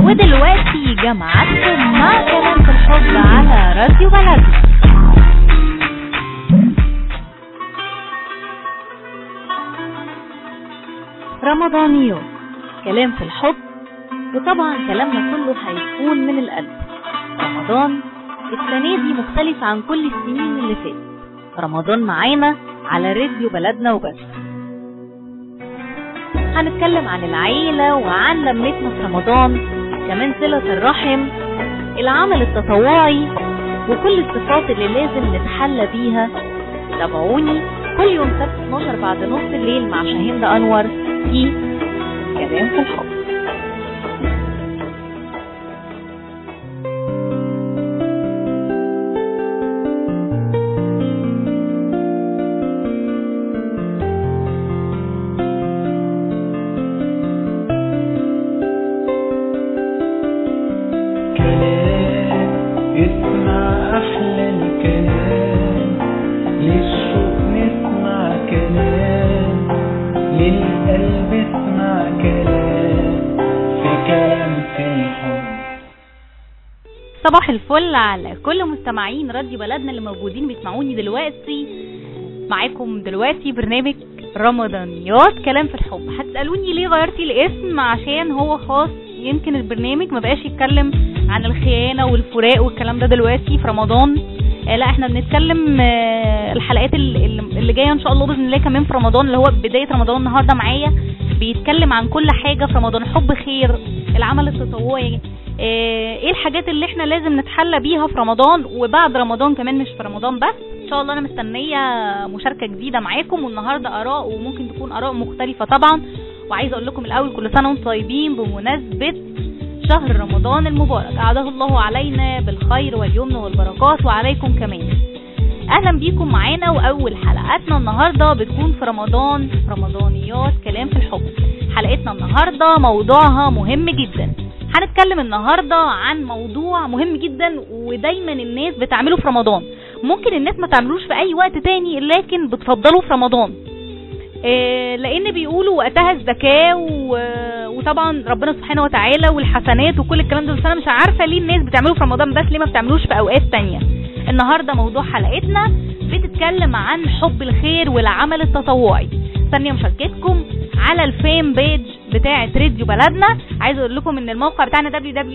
ودلوقتي جمعتكم مع كلام في الحب على راديو بلدنا رمضانيات كلام في الحب وطبعا كلامنا كله هيكون من القلب رمضان السنة دي مختلف عن كل السنين اللي فاتت رمضان معانا على راديو بلدنا وبس هنتكلم عن العيلة وعن لمتنا في رمضان كمان صلة الرحم العمل التطوعي وكل الصفات اللي لازم نتحلى بيها تابعوني كل يوم سبت 12 بعد نص الليل مع شاهين أنور في كلام في الحب كلام اسمع أحلى الكلام للشوق نسمع كلام للقلب اسمع كلام في كلام في الحب صباح الفل على كل مستمعين راديو بلدنا اللي موجودين بيسمعوني دلوقتي معاكم دلوقتي برنامج رمضانيات كلام في الحب هتسألوني ليه غيرتي الاسم عشان هو خاص يمكن البرنامج ما بقاش يتكلم عن الخيانة والفراق والكلام ده دلوقتي في رمضان آه لا احنا بنتكلم آه الحلقات ال- ال- اللي جايه ان شاء الله باذن الله كمان في رمضان اللي هو بدايه رمضان النهارده معايا بيتكلم عن كل حاجه في رمضان حب خير العمل التطوعي آه، ايه الحاجات اللي احنا لازم نتحلى بيها في رمضان وبعد رمضان كمان مش في رمضان بس ان شاء الله انا مستنيه مشاركه جديده معاكم والنهارده اراء وممكن تكون اراء مختلفه طبعا وعايزه اقول لكم الاول كل سنه وانتم طيبين بمناسبه شهر رمضان المبارك أعاده الله علينا بالخير واليمن والبركات وعليكم كمان اهلا بيكم معانا واول حلقاتنا النهارده بتكون في رمضان رمضانيات كلام في الحب حلقتنا النهارده موضوعها مهم جدا هنتكلم النهارده عن موضوع مهم جدا ودايما الناس بتعمله في رمضان ممكن الناس ما تعملوش في اي وقت تاني لكن بتفضله في رمضان إيه، لان بيقولوا وقتها الزكاه و- وطبعا ربنا سبحانه وتعالى والحسنات وكل الكلام ده بس انا مش عارفه ليه الناس بتعمله في رمضان بس ليه ما بتعملوش في اوقات تانية النهارده موضوع حلقتنا بتتكلم عن حب الخير والعمل التطوعي ثانيه مشاركتكم على الفيم بيج بتاعه راديو بلدنا عايز اقول لكم ان الموقع بتاعنا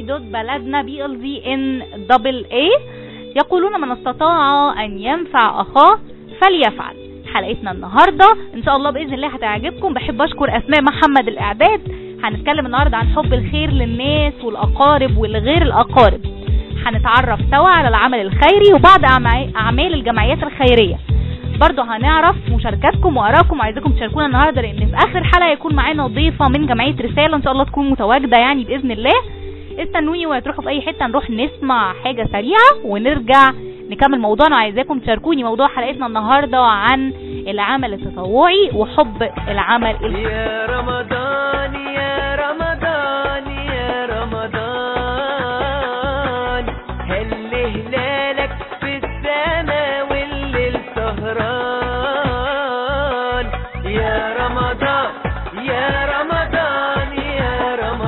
www.baladna يقولون من استطاع ان ينفع اخاه فليفعل حلقتنا النهارده ان شاء الله باذن الله هتعجبكم بحب اشكر اسماء محمد الاعداد هنتكلم النهارده عن حب الخير للناس والاقارب والغير الاقارب هنتعرف سوا على العمل الخيري وبعض أعما- اعمال الجمعيات الخيريه برضه هنعرف مشاركاتكم وارائكم وعايزاكم تشاركونا النهارده لان في اخر الحلقه يكون معانا ضيفه من جمعيه رساله ان شاء الله تكون متواجده يعني باذن الله استنوني ولا تروحوا في اي حته نروح نسمع حاجه سريعه ونرجع نكمل موضوعنا وعايزاكم تشاركوني موضوع حلقتنا النهارده عن العمل التطوعي وحب العمل الخيري يا رمضان يا رمضان يا رمضان هل هلالك في السماء والليل سهران يا رمضان يا رمضان يا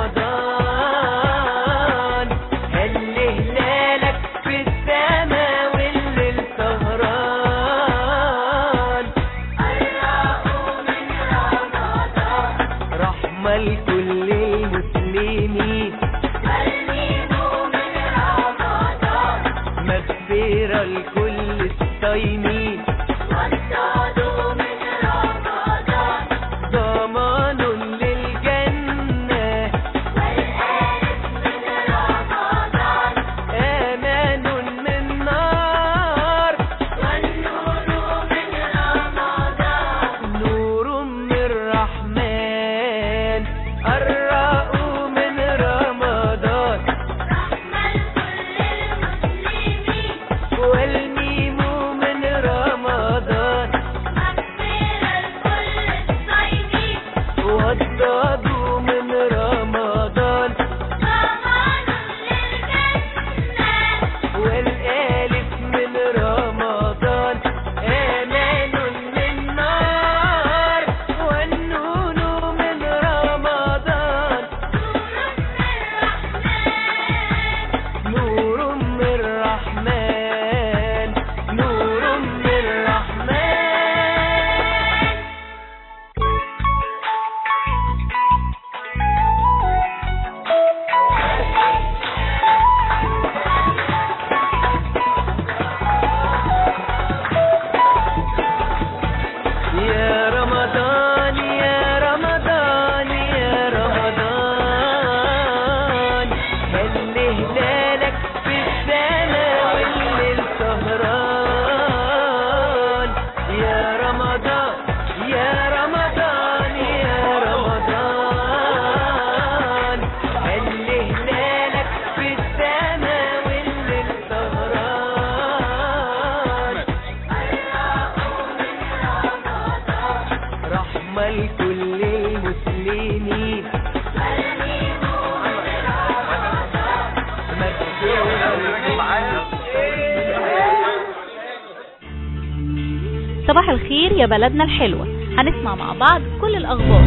رمضان هل هلالك في السماء والليل سهران رحمة لكل المسلمين مغفرة لكل الصايمين ضمان للجنة أمان من نار نور من الرحمن الراء من رمضان والميم من صباح الخير يا بلدنا الحلوة هنسمع مع بعض كل الأخبار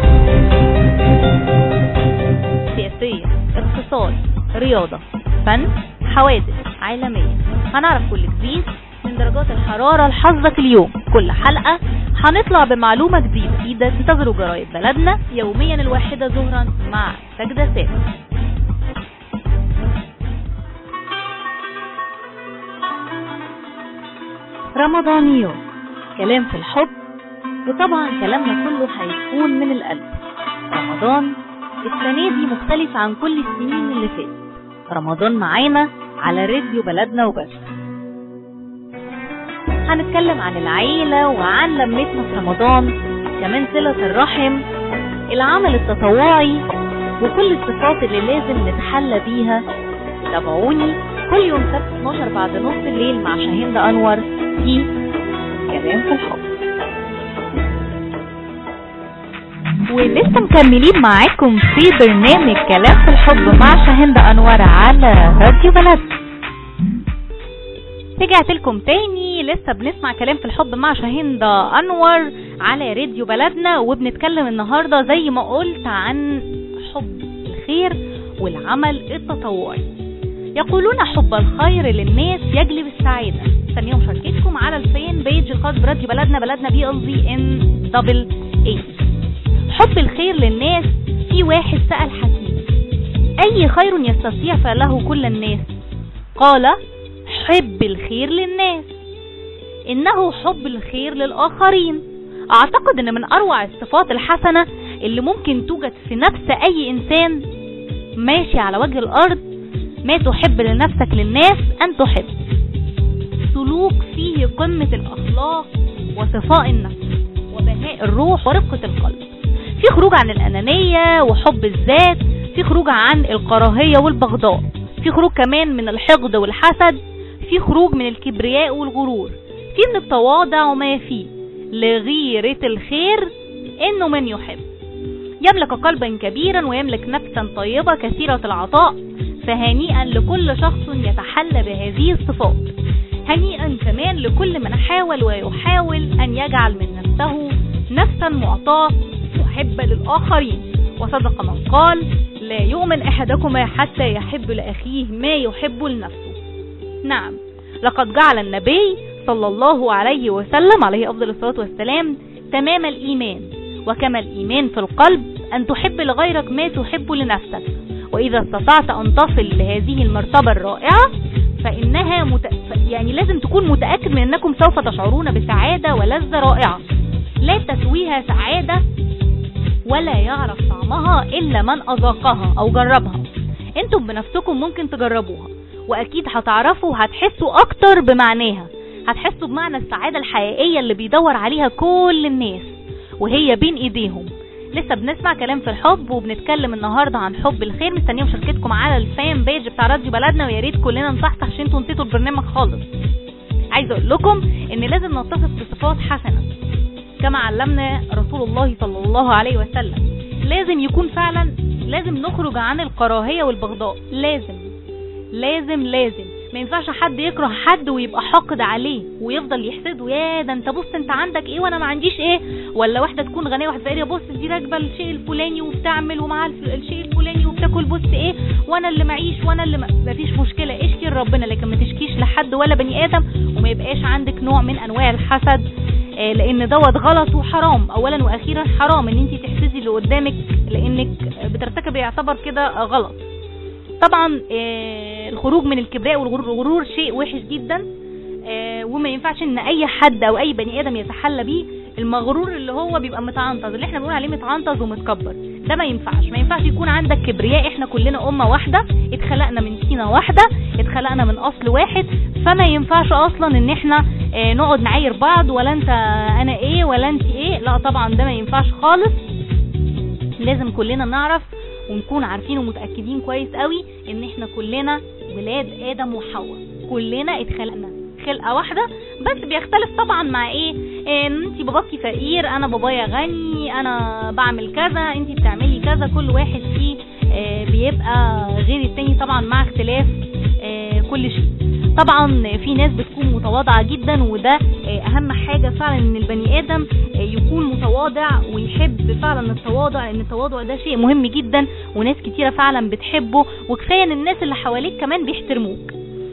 سياسية اقتصاد رياضة فن حوادث عالمية هنعرف كل جديد من درجات الحرارة لحظك اليوم كل حلقة هنطلع بمعلومة جديدة انتظروا جرايد بلدنا يوميا الواحدة ظهرا مع سجدة ثابت رمضانيات كلام في الحب وطبعا كلامنا كله هيكون من القلب رمضان السنة دي مختلف عن كل السنين اللي فاتت رمضان معانا على راديو بلدنا وبس هنتكلم عن العيلة وعن لمتنا في رمضان كمان صلة الرحم العمل التطوعي وكل الصفات اللي لازم نتحلى بيها تابعوني كل يوم سبت 12 بعد نص الليل مع شاهين أنور في كلام في الحب ولسه مكملين معاكم في برنامج كلام في الحب مع شاهين أنور على راديو بلد رجعت لكم تاني لسه بنسمع كلام في الحب مع شاهين أنور على راديو بلدنا وبنتكلم النهارده زي ما قلت عن حب الخير والعمل التطوعي يقولون حب الخير للناس يجلب السعادة ثانية مشاركتكم على الفان بيج الخاص براديو بلدنا بلدنا بي ال زي ان دبل اي حب الخير للناس في واحد سأل حكيم أي خير يستطيع فعله كل الناس قال حب الخير للناس إنه حب الخير للآخرين أعتقد إن من أروع الصفات الحسنة اللي ممكن توجد في نفس أي إنسان ماشي على وجه الأرض ما تحب لنفسك للناس أن تحب سلوك فيه قمة الأخلاق وصفاء النفس وبهاء الروح ورقة القلب في خروج عن الأنانية وحب الذات في خروج عن الكراهية والبغضاء في خروج كمان من الحقد والحسد في خروج من الكبرياء والغرور في من التواضع وما فيه لغيرة الخير إنه من يحب يملك قلبا كبيرا ويملك نفسا طيبة كثيرة العطاء فهنيئا لكل شخص يتحلى بهذه الصفات هنيئا كمان لكل من حاول ويحاول أن يجعل من نفسه نفسا معطاة محبة للآخرين وصدق من قال لا يؤمن أحدكما حتى يحب لأخيه ما يحب لنفسه نعم لقد جعل النبي صلى الله عليه وسلم عليه أفضل الصلاة والسلام تمام الإيمان وكما الإيمان في القلب أن تحب لغيرك ما تحب لنفسك وإذا استطعت أن تصل لهذه المرتبة الرائعة فإنها مت... يعني لازم تكون متأكد من أنكم سوف تشعرون بسعادة ولذة رائعة لا تسويها سعادة ولا يعرف طعمها إلا من أذاقها أو جربها انتم بنفسكم ممكن تجربوها وأكيد هتعرفوا هتحسوا أكتر بمعناها هتحسوا بمعنى السعادة الحقيقية اللي بيدور عليها كل الناس وهي بين ايديهم لسه بنسمع كلام في الحب وبنتكلم النهارده عن حب الخير مستنيه مشاركتكم على الفان بيج بتاع راديو بلدنا ويا ريت كلنا نصحصح عشان انتوا نسيتوا البرنامج خالص عايزه اقول لكم ان لازم نتصف بصفات حسنه كما علمنا رسول الله صلى الله عليه وسلم لازم يكون فعلا لازم نخرج عن الكراهيه والبغضاء لازم لازم لازم ما ينفعش حد يكره حد ويبقى حاقد عليه ويفضل يحسده يا ده انت بص انت عندك ايه وانا ما عنديش ايه ولا واحده تكون غنيه واحد فقير بص دي راكبه الشيء الفلاني وبتعمل ومعاها الشيء الفلاني وبتاكل بص ايه وانا اللي معيش وانا اللي ما فيش مشكله اشكي لربنا لكن ما تشكيش لحد ولا بني ادم وما يبقاش عندك نوع من انواع الحسد آه لان دوت غلط وحرام اولا واخيرا حرام ان انت تحسدي اللي قدامك لانك بترتكب يعتبر كده غلط طبعا آه الخروج من الكبرياء والغرور الغرور شيء وحش جدا آه وما ينفعش ان اي حد او اي بني ادم يتحلى بيه المغرور اللي هو بيبقى متعنطز اللي احنا بنقول عليه متعنطز ومتكبر ده ما ينفعش ما ينفعش يكون عندك كبرياء احنا كلنا امه واحده اتخلقنا من سينه واحده اتخلقنا من اصل واحد فما ينفعش اصلا ان احنا اه نقعد نعاير بعض ولا انت انا ايه ولا انت ايه لا طبعا ده ما ينفعش خالص لازم كلنا نعرف ونكون عارفين ومتاكدين كويس قوي ان احنا كلنا ولاد ادم وحواء كلنا اتخلقنا خلقه واحده بس بيختلف طبعا مع ايه, إيه انت باباكي فقير انا بابايا غني انا بعمل كذا انت بتعملي كذا كل واحد فيه إيه بيبقى غير التاني طبعا مع اختلاف إيه كل شيء طبعا في ناس بتكون متواضعة جدا وده آه، اهم حاجة فعلا ان البني ادم آه، يكون متواضع ويحب فعلا التواضع ان التواضع ده شيء مهم جدا وناس كتيرة فعلا بتحبه وكفاية ان الناس اللي حواليك كمان بيحترموك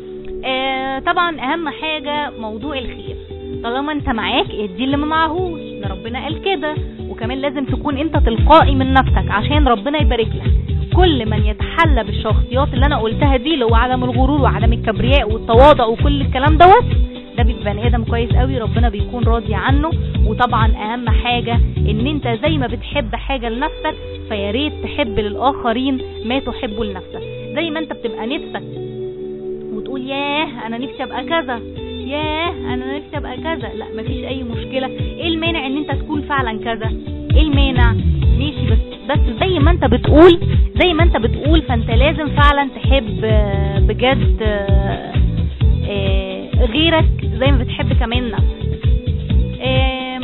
آه، طبعا اهم حاجة موضوع الخير طالما انت معاك ادي اللي ما معهوش ده ربنا قال كده وكمان لازم تكون انت تلقائي من نفسك عشان ربنا يبارك لك كل من يتحلى بالشخصيات اللي انا قلتها دي اللي هو عدم الغرور وعدم الكبرياء والتواضع وكل الكلام دوت ده بيبقى بني ادم كويس قوي ربنا بيكون راضي عنه وطبعا اهم حاجه ان انت زي ما بتحب حاجه لنفسك فيا ريت تحب للاخرين ما تحبه لنفسك زي ما انت بتبقى نفسك وتقول ياه انا نفسي ابقى كذا ياه انا نفسي ابقى كذا لا مفيش اي مشكله ايه المانع ان انت تكون فعلا كذا ايه المانع ماشي بس بس زي ما انت بتقول زي ما انت بتقول فانت لازم فعلا تحب آه، بجد آه، آه، غيرك زي ما بتحب كمان نفسك آه، م-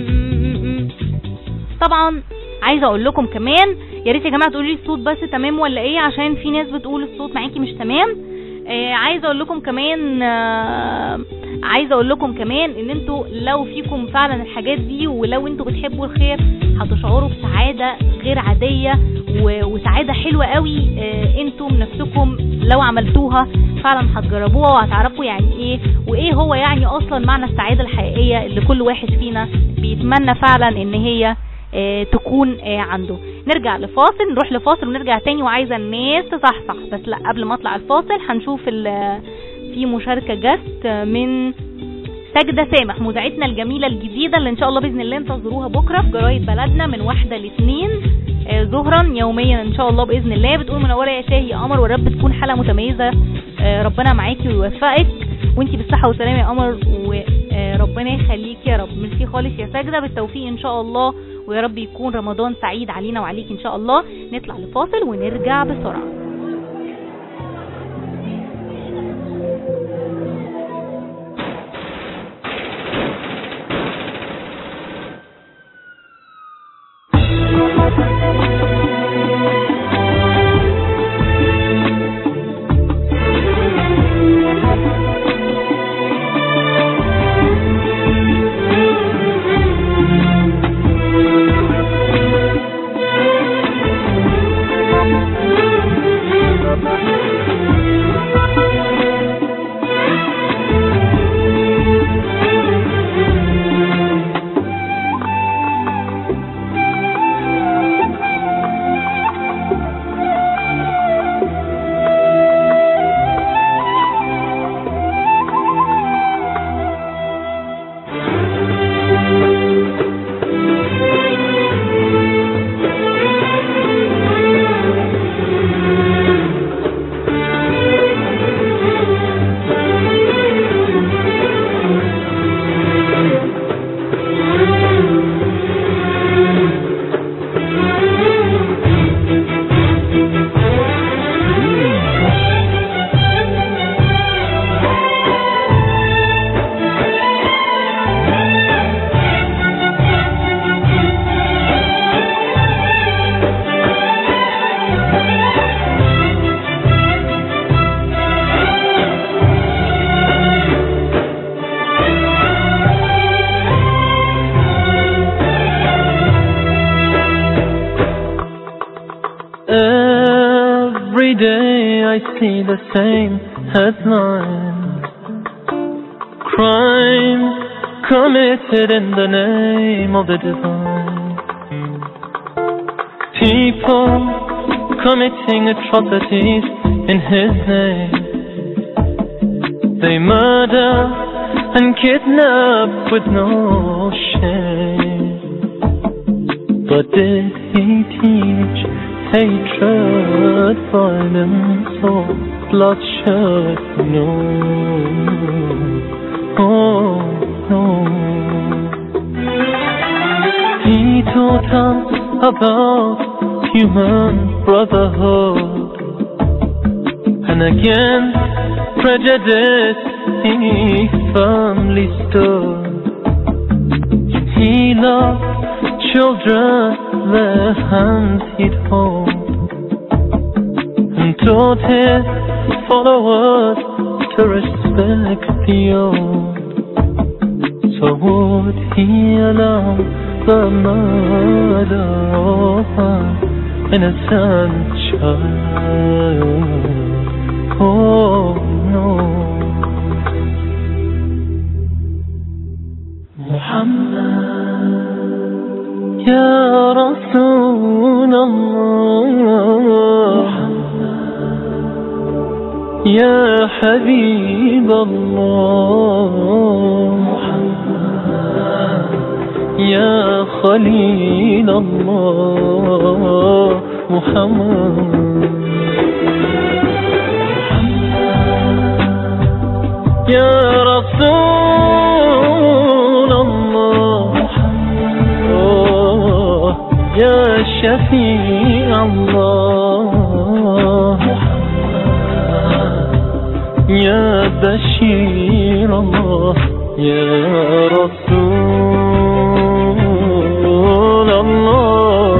م- م- طبعا عايزه اقول لكم كمان يا ريت يا جماعه تقولوا لي الصوت بس تمام ولا ايه عشان في ناس بتقول الصوت معاكي مش تمام آه عايزه اقول لكم كمان آه عايزه اقول لكم كمان ان انتوا لو فيكم فعلا الحاجات دي ولو انتوا بتحبوا الخير هتشعروا بسعاده غير عاديه و- وسعاده حلوه قوي آه انتوا من نفسكم لو عملتوها فعلا هتجربوها وهتعرفوا يعني ايه وايه هو يعني اصلا معنى السعاده الحقيقيه اللي كل واحد فينا بيتمنى فعلا ان هي آه، تكون آه، عنده نرجع لفاصل نروح لفاصل ونرجع تاني وعايزه الناس تصحصح بس لا قبل ما اطلع الفاصل هنشوف ال- في مشاركه جست من سجدة سامح مذيعتنا الجميلة الجديدة اللي ان شاء الله بإذن الله انتظروها بكرة في جرايد بلدنا من واحدة لاثنين آه، ظهرا يوميا ان شاء الله بإذن الله بتقول منورة يا شاهي يا قمر والرب تكون حلقة متميزة آه، ربنا معاكي ويوفقك وانتي بالصحة والسلامة يا قمر وربنا يخليك يا رب ميرسي خالص يا ساجدة بالتوفيق ان شاء الله ويا رب يكون رمضان سعيد علينا وعليك ان شاء الله نطلع لفاصل ونرجع بسرعة Every day I see the same headlines. Crimes committed in the name of the divine. People committing atrocities in His name. They murder and kidnap with no shame. But did he teach hatred, violence, or bloodshed? No. Oh, no. He taught us about human brotherhood. And against prejudice he firmly stood. He loved children, their hands he'd hold, and taught his followers to respect you. So would he allow the murder of an innocent child? Oh no. محمد يا رسول الله يا حبيب الله يا خليل الله محمد يا رسول الله أوه، يا شفيع الله يا بشير الله يا رسول الله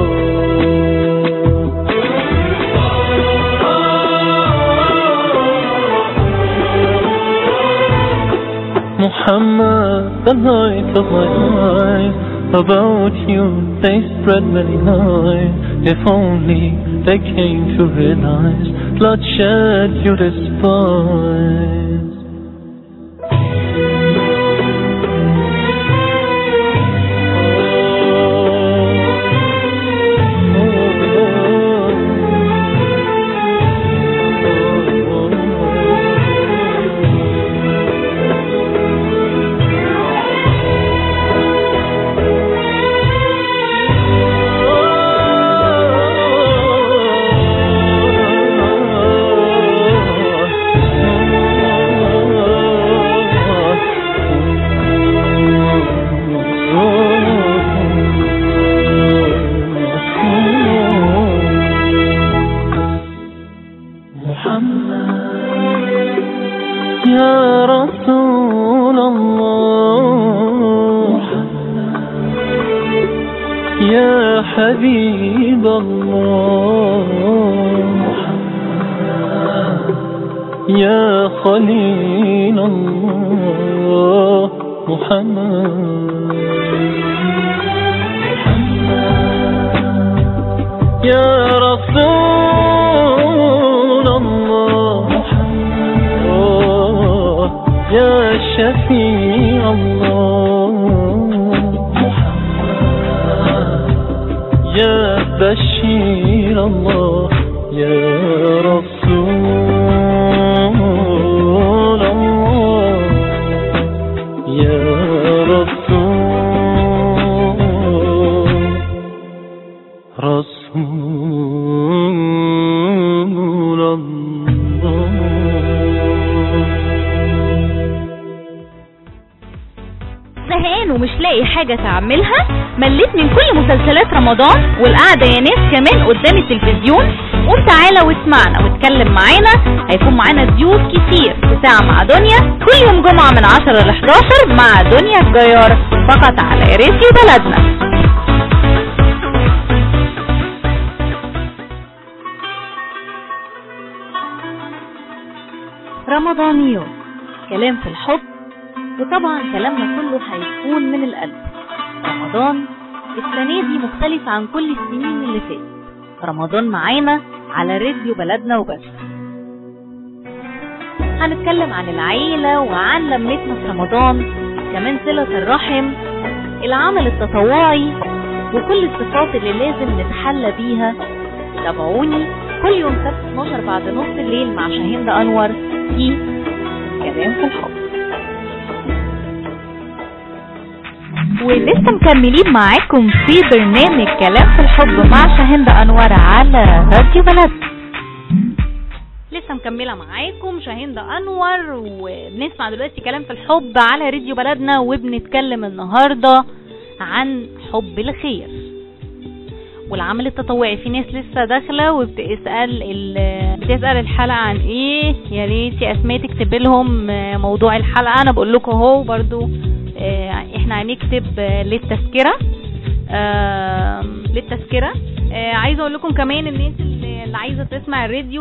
Muhammad, the light of my eyes. About you, they spread many lies. If only they came to realize bloodshed you despise. يا رسول الله يا حبيب الله يا خليل الله محمد يا رسول الله أوه، يا شفيع الله يا بشير الله يا رسول الله يا رسول رسول الله زهقان ومش لاقي حاجة تعملها مليت من كل مسلسلات رمضان والقعدة يا ناس كمان قدام التلفزيون قوم تعالى واسمعنا واتكلم معانا هيكون معانا ضيوف كتير في ساعة مع دنيا كل يوم جمعة من 10 ل 11 مع دنيا الجيار فقط على راديو بلدنا رمضانيات كلام في الحب وطبعا كلامنا كله هيكون من القلب رمضان السنة دي مختلف عن كل السنين اللي فاتت رمضان معانا على راديو بلدنا وبس هنتكلم عن العيلة وعن لمتنا في رمضان كمان صلة الرحم العمل التطوعي وكل الصفات اللي لازم نتحلى بيها تابعوني كل يوم سبت 12 بعد نص الليل مع شاهين انور في كلام في الحب ولسه مكملين معاكم في برنامج كلام في الحب مع شاهند انور على راديو بلد لسه مكمله معاكم شاهند انور وبنسمع دلوقتي كلام في الحب على راديو بلدنا وبنتكلم النهارده عن حب الخير والعمل التطوعي في ناس لسه داخله وبتسال ال- بتسال الحلقه عن ايه يا ريت يا اسماء تكتب لهم آه، موضوع الحلقه انا بقول لكم اهو برضو آه، احنا هنكتب آه، للتذكره آم، للتذكره آه، عايزه اقول لكم كمان الناس اللي اللي عايزه تسمع الراديو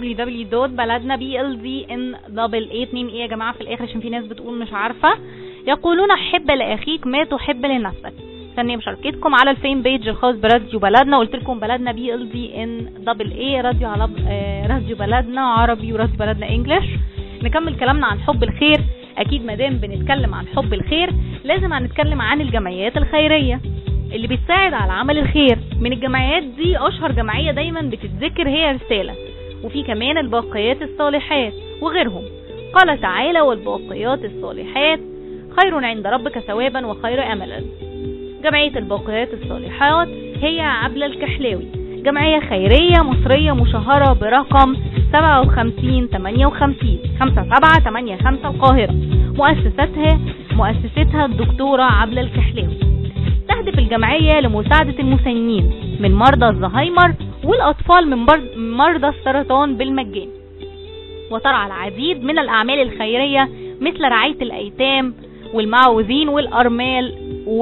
www.بلدنا ميم ايه يا جماعه في الاخر عشان في ناس بتقول مش عارفه يقولون حب لاخيك ما تحب لنفسك ثانية مشاركتكم على الفين بيج الخاص براديو بلدنا قلت لكم بلدنا بي ال دي ان دبل اي راديو على آه، راديو بلدنا عربي وراديو بلدنا انجلش نكمل كلامنا عن حب الخير اكيد مادام بنتكلم عن حب الخير لازم هنتكلم عن الجمعيات الخيريه اللي بتساعد على عمل الخير من الجمعيات دي اشهر جمعيه دايما بتتذكر هي رساله وفي كمان الباقيات الصالحات وغيرهم قال تعالى والباقيات الصالحات خير عند ربك ثوابا وخير املا جمعية الباقيات الصالحات هي عبلة الكحلاوي جمعية خيرية مصرية مشهرة برقم 57 58 5785 القاهرة مؤسستها مؤسستها الدكتورة عبلة الكحلاوي تهدف الجمعية لمساعدة المسنين من مرضى الزهايمر والأطفال من برد- من مرضى السرطان بالمجان وترعى العديد من الأعمال الخيرية مثل رعاية الأيتام والمعوذين والأرمال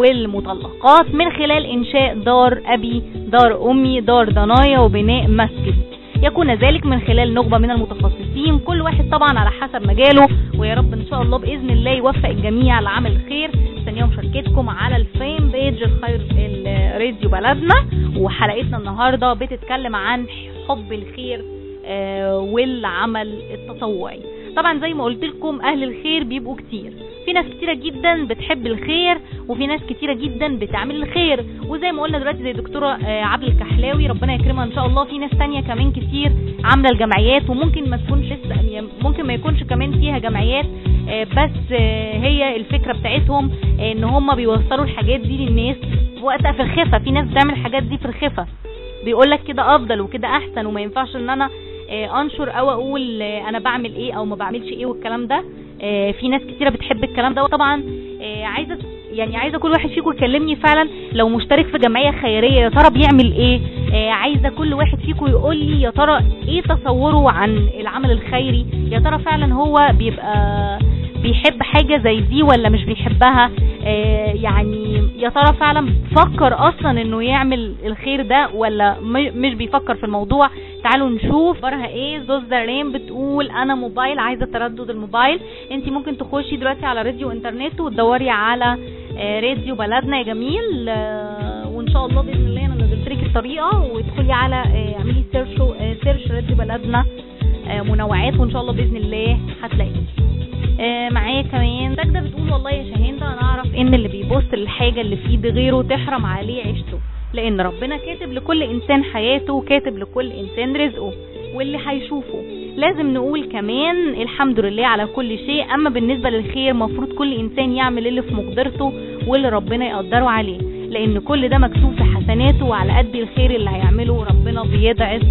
والمطلقات من خلال إنشاء دار أبي دار أمي دار ضنايا وبناء مسجد يكون ذلك من خلال نخبة من المتخصصين كل واحد طبعا على حسب مجاله ويا رب إن شاء الله بإذن الله يوفق الجميع لعمل الخير ثانية مشاركتكم على الفيم بيج الخير الراديو بلدنا وحلقتنا النهاردة بتتكلم عن حب الخير آه، والعمل التطوعي طبعا زي ما قلت لكم اهل الخير بيبقوا كتير في ناس كتيره جدا بتحب الخير وفي ناس كتيره جدا بتعمل الخير وزي ما قلنا دلوقتي زي دكتوره آه، عبد الكحلاوي ربنا يكرمها ان شاء الله في ناس تانية كمان كتير عامله الجمعيات وممكن ما تكونش لسه يعني ممكن ما يكونش كمان فيها جمعيات آه، بس آه، هي الفكره بتاعتهم آه، ان هم بيوصلوا الحاجات دي للناس وقتها في الخفه في ناس بتعمل الحاجات دي في الخفه بيقول لك كده افضل وكده احسن وما ينفعش ان انا آه، انشر او اقول آه، انا بعمل ايه او ما بعملش ايه والكلام ده آه، في ناس كتيره بتحب الكلام ده وطبعا آه، عايزه يعني عايزه كل واحد فيكم يكلمني فعلا لو مشترك في جمعيه خيريه يا ترى بيعمل ايه آه، عايزه كل واحد فيكم يقول لي يا ترى ايه تصوره عن العمل الخيري يا ترى فعلا هو بيبقى بيحب حاجه زي دي ولا مش بيحبها آه، يعني يا ترى فعلا فكر اصلا انه يعمل الخير ده ولا م- مش بيفكر في الموضوع تعالوا نشوف برها ايه زوز زرين بتقول انا موبايل عايزه تردد الموبايل انت ممكن تخشي دلوقتي على راديو انترنت وتدوري على آه، راديو بلدنا يا جميل آه، وان شاء الله باذن الله انا نزلت لك الطريقه وادخلي على آه، اعملي سيرش آه، سيرش راديو بلدنا آه، منوعات وان شاء الله باذن الله هتلاقيه آه، معايا كمان ساجدة بتقول والله يا شاهين ده انا اعرف ان اللي بيبص للحاجة اللي في ايد غيره تحرم عليه عيشته لان ربنا كاتب لكل انسان حياته وكاتب لكل انسان رزقه واللي هيشوفه لازم نقول كمان الحمد لله على كل شيء اما بالنسبة للخير مفروض كل انسان يعمل اللي في مقدرته واللي ربنا يقدره عليه لان كل ده مكتوب في حسناته وعلى قد الخير اللي هيعمله ربنا بيضعف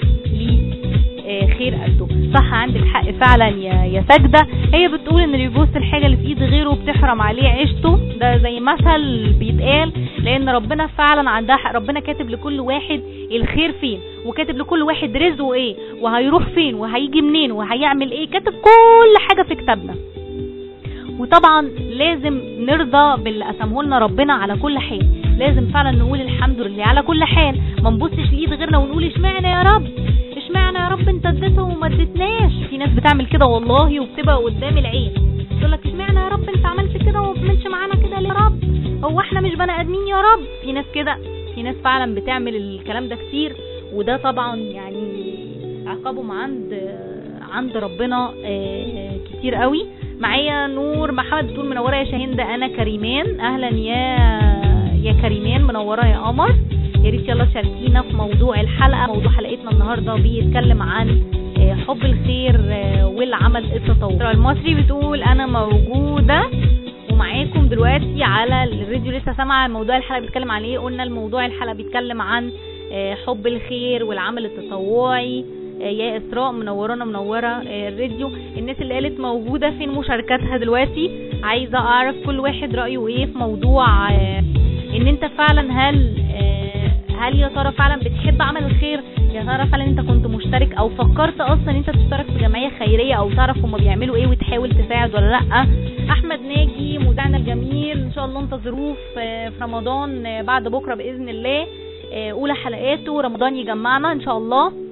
ليه آه، خير قده صح عندك حق فعلا يا يا ساجده هي بتقول ان اللي بيبص الحاجه اللي في ايد غيره بتحرم عليه عيشته ده زي مثل بيتقال لان ربنا فعلا عندها حق ربنا كاتب لكل واحد الخير فين وكاتب لكل واحد رزقه ايه وهيروح فين وهيجي منين وهيعمل ايه كاتب كل حاجه في كتابنا وطبعا لازم نرضى باللي قسمه لنا ربنا على كل حال لازم فعلا نقول الحمد لله على كل حال ما نبصش لايد غيرنا ونقول اشمعنى يا رب اشمعنى يا رب انت اديتها وما اديتناش في ناس بتعمل كده والله وبتبقى قدام العين تقول لك اشمعنى يا رب انت عملت كده وما بتعملش معانا كده ليه يا رب هو احنا مش بني ادمين يا رب في ناس كده في ناس فعلا بتعمل الكلام ده كتير وده طبعا يعني عقابهم عند عند ربنا آه، كتير قوي معايا نور محمد بتقول منوره يا شاهين ده انا كريمان اهلا يا يا كريمان منوره يا قمر يا ريت يلا شاركينا في موضوع الحلقه موضوع حلقتنا النهارده بيتكلم عن آه، حب الخير آه، والعمل التطوعي المصري بتقول انا موجوده ومعاكم دلوقتي على الراديو لسه سامعه موضوع الحلقه بيتكلم عن ايه قلنا الموضوع الحلقه بيتكلم عن آه، حب الخير والعمل التطوعي آه، يا اسراء منورانا منوره آه، الراديو الناس اللي قالت موجوده فين مشاركاتها دلوقتي عايزه اعرف كل واحد رايه ايه في موضوع آه، ان انت فعلا هل آه، هل يا ترى فعلا بتحب عمل الخير يا ترى فعلا انت كنت مشترك او فكرت اصلا انت تشترك في جمعيه خيريه او تعرف هما بيعملوا ايه وتحاول تساعد ولا لا احمد ناجي مذيعنا الجميل ان شاء الله انتظروه في في رمضان آه، بعد بكره باذن الله آه، اولى حلقاته رمضان يجمعنا ان شاء الله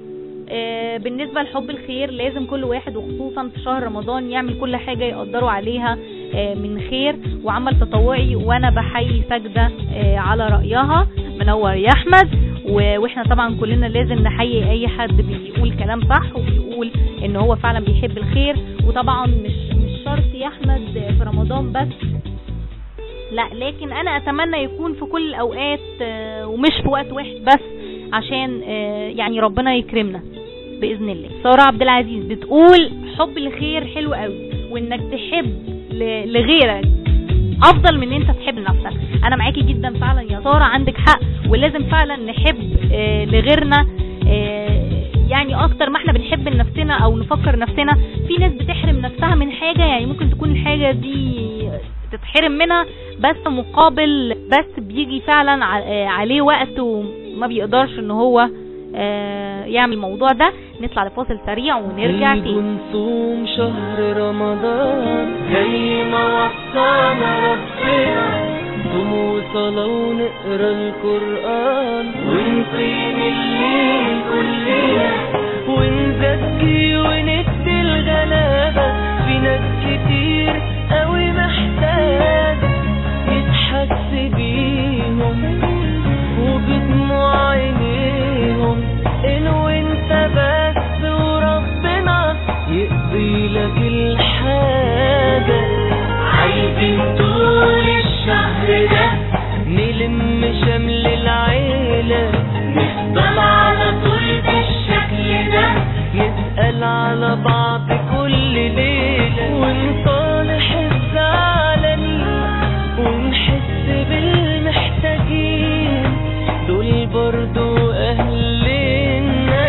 آه، بالنسبة لحب الخير لازم كل واحد وخصوصا في شهر رمضان يعمل كل حاجة يقدروا عليها آه، من خير وعمل تطوعي وانا بحيي سجدة آه، على رأيها منور يا احمد و- واحنا طبعا كلنا لازم نحيي اي حد بيقول كلام صح وبيقول ان هو فعلا بيحب الخير وطبعا مش مش شرط يا احمد في رمضان بس لا لكن انا اتمنى يكون في كل الاوقات آه، ومش في وقت واحد بس عشان آه، يعني ربنا يكرمنا باذن الله ساره عبد العزيز بتقول حب الخير حلو قوي وانك تحب ل- لغيرك افضل من ان انت تحب نفسك انا معاكي جدا فعلا يا ساره عندك حق ولازم فعلا نحب آه، لغيرنا آه، يعني اكتر ما احنا بنحب لنفسنا او نفكر نفسنا في ناس بتحرم نفسها من حاجه يعني ممكن تكون الحاجه دي تتحرم منها بس مقابل بس بيجي فعلا ع- آه، عليه وقت وما بيقدرش ان هو آه، يعمل الموضوع ده نطلع لفاصل سريع ونرجع نيجوا تاني نصوم شهر رمضان زي ما وصانا ربنا صوم وصلاة ونقرا القرآن ونقيم الليل كلنا ونزكي وندي الغلابة في ناس كتير قوي محتاجة يتحس بيهم وبدموع عينيهم إن وانت بس وربنا يقضي لك الحاجة عايزين طول الشهر ده نلم شمل العيلة نفضل على طول بالشكل ده نسأل على بعض كل ليلة ونصالح الزعلانين ونحس بالمحتاجين دول برضو أهلنا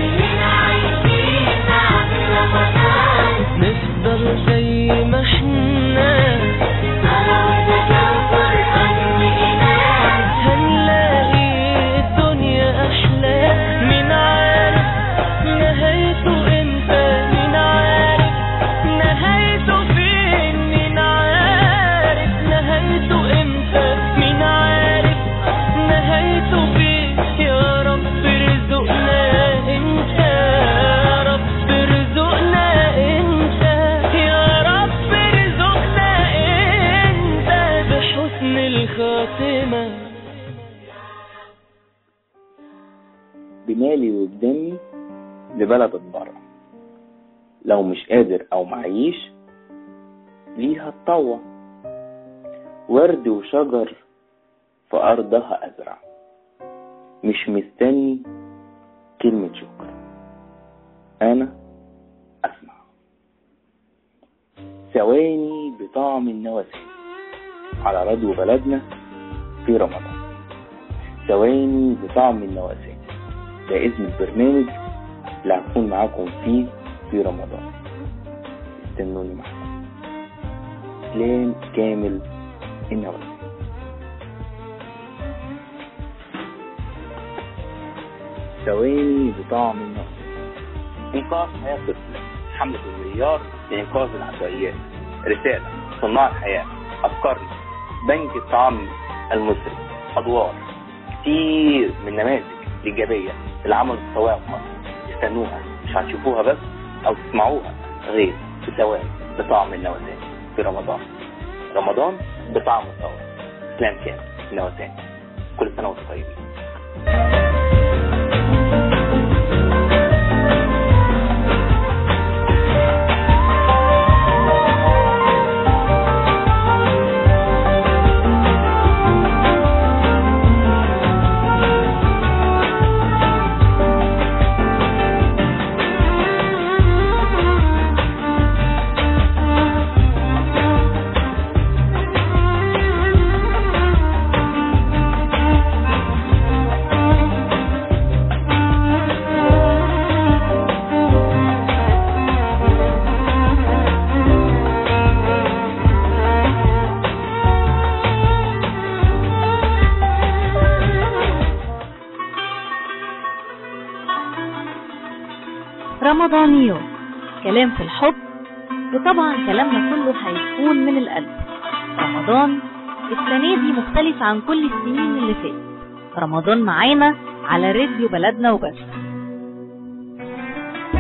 نفضل زي ما احنا هنلاقي الدنيا أحلى مين عارف نهايته امتى مين عارف نهايته فين مين عارف نهايته امتى مين عارف نهايته فين يا رب ارزقنا انت يا رب ارزقنا انت يا رب ارزقنا انت بحسن الخاتمه بمالي وبدمي لبلد اتبرع لو مش قادر او معيش ليها اتطوع ورد وشجر في ارضها ازرع مش مستني كلمة شكر انا اسمع ثواني بطعم النواسي على راديو بلدنا في رمضان ثواني بطعم النواسي ده اسم البرنامج اللي هكون معاكم فيه في رمضان استنوني معاكم اسلام كامل النواسي ثواني بطعم النواسي إنقاذ حياة طفل حملة المليار لإنقاذ العشوائيات رسالة صناع الحياة أفكارنا بنك الطعام المصري أدوار كتير من نماذج الإيجابية اللي عملوا التطوع في مصر استنوها مش هتشوفوها بس أو تسمعوها غير في ثواني بطعم النوازان في رمضان رمضان بطعم الثورة إسلام كامل النوازان كل سنة وانتم طيبين رمضانيات كلام في الحب وطبعا كلامنا كله هيكون من القلب رمضان السنة دي مختلف عن كل السنين اللي فاتت رمضان معانا على راديو بلدنا وبس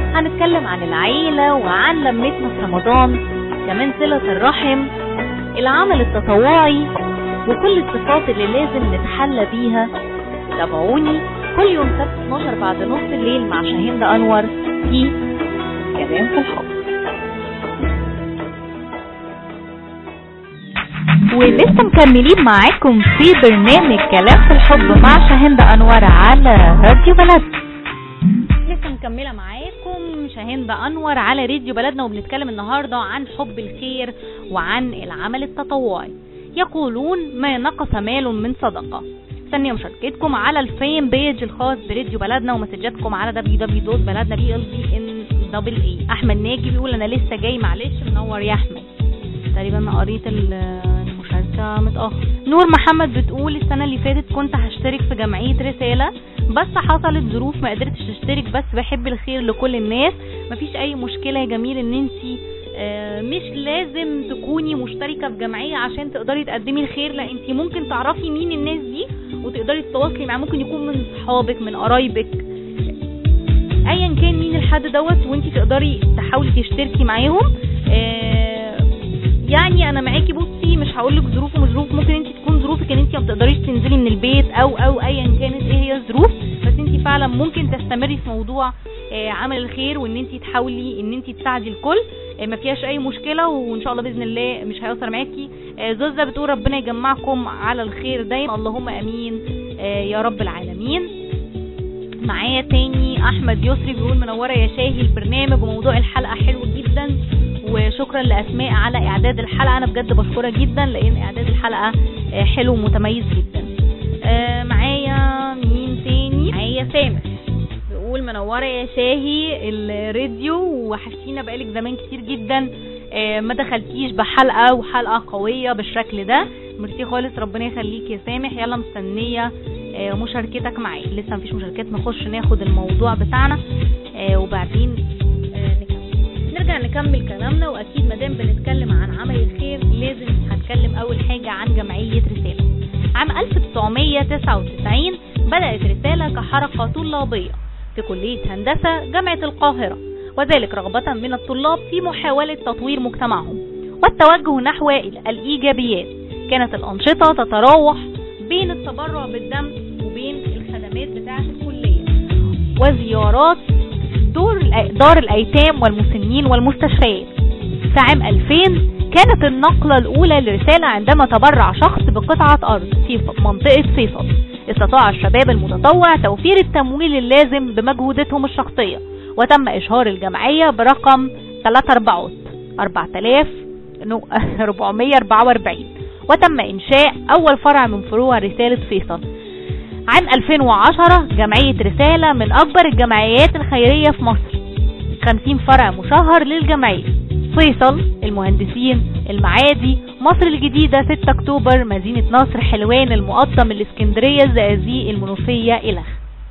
هنتكلم عن العيلة وعن لمتنا في رمضان كمان صلة الرحم العمل التطوعي وكل الصفات اللي لازم نتحلى بيها تابعوني كل يوم سبت 12 بعد نص الليل مع شاهين انور في كلام في الحب ولسه مكملين معاكم في برنامج كلام في الحب مع شاهند انور على راديو بلد لسه مكمله معاكم شاهند انور على راديو بلدنا وبنتكلم النهارده عن حب الخير وعن العمل التطوعي يقولون ما نقص مال من صدقه مستنيه مشاركتكم على الفين بيج الخاص براديو بلدنا ومسجاتكم على www.بلدنا احمد ناجي بيقول انا لسه جاي معلش منور يا احمد تقريبا انا قريت ال- المشاركة متأخر نور محمد بتقول السنة اللي فاتت كنت هشترك في جمعية رسالة بس حصلت ظروف ما قدرتش اشترك بس بحب الخير لكل الناس مفيش اي مشكلة يا جميل ان انتي آه، مش لازم تكوني مشتركة في جمعية عشان تقدري تقدمي الخير لا انتي ممكن تعرفي مين الناس دي وتقدري تتواصلي معاه ممكن يكون من صحابك من قرايبك ايا كان مين الحد دوت وانتي تقدري تحاولي تشتركي معاهم آه، يعني انا معاكي بصي مش هقول لك ظروف ومش ظروف ممكن انت تكون ظروفك ان انت ما بتقدريش تنزلي من البيت او او ايا كانت ايه هي الظروف بس انت فعلا ممكن تستمري في موضوع آه، عمل الخير وان انت تحاولي ان انت تساعدي الكل آه، ما فيهاش اي مشكله وان شاء الله باذن الله مش هيأثر معاكي آه، زوزة بتقول ربنا يجمعكم على الخير دايما اللهم امين آه، يا رب العالمين معايا تاني احمد يسري بيقول منوره يا شاهي البرنامج وموضوع الحلقه حلو جدا وشكرا لاسماء على اعداد الحلقه انا بجد بشكرها جدا لان اعداد الحلقه آه، حلو ومتميز جدا آه، معايا مين تاني معايا سامح بيقول منوره يا شاهي الراديو وحشتينا بقالك زمان كتير جدا آه، ما دخلتيش بحلقه وحلقه قويه بالشكل ده ميرسي خالص ربنا يخليك يا سامح يلا مستنيه آه، مشاركتك معايا لسه مفيش مشاركات نخش ناخد الموضوع بتاعنا آه، وبعدين آه، نكمل نرجع نكمل كلامنا واكيد ما دام بنتكلم عن عمل الخير لازم هنتكلم اول حاجه عن جمعيه رساله عام 1999 بدات رساله كحركه طلابيه في كليه هندسه جامعه القاهره وذلك رغبه من الطلاب في محاوله تطوير مجتمعهم والتوجه نحو الايجابيات كانت الانشطه تتراوح بين التبرع بالدم وبين الخدمات بتاعه الكليه وزيارات دور الأ- دار الايتام والمسنين والمستشفيات في عام 2000 كانت النقلة الأولى لرسالة عندما تبرع شخص بقطعة أرض في ف- منطقة فيصل استطاع الشباب المتطوع توفير التمويل اللازم بمجهوداتهم الشخصية وتم إشهار الجمعية برقم 3 أربعات 4000 نو- 444 وتم إنشاء أول فرع من فروع رسالة فيصل عام 2010 جمعية رسالة من أكبر الجمعيات الخيرية في مصر 50 فرع مشهر للجمعية فيصل المهندسين المعادي مصر الجديدة 6 أكتوبر مدينة نصر حلوان المقطم الإسكندرية الزقازيق المنوفية إلخ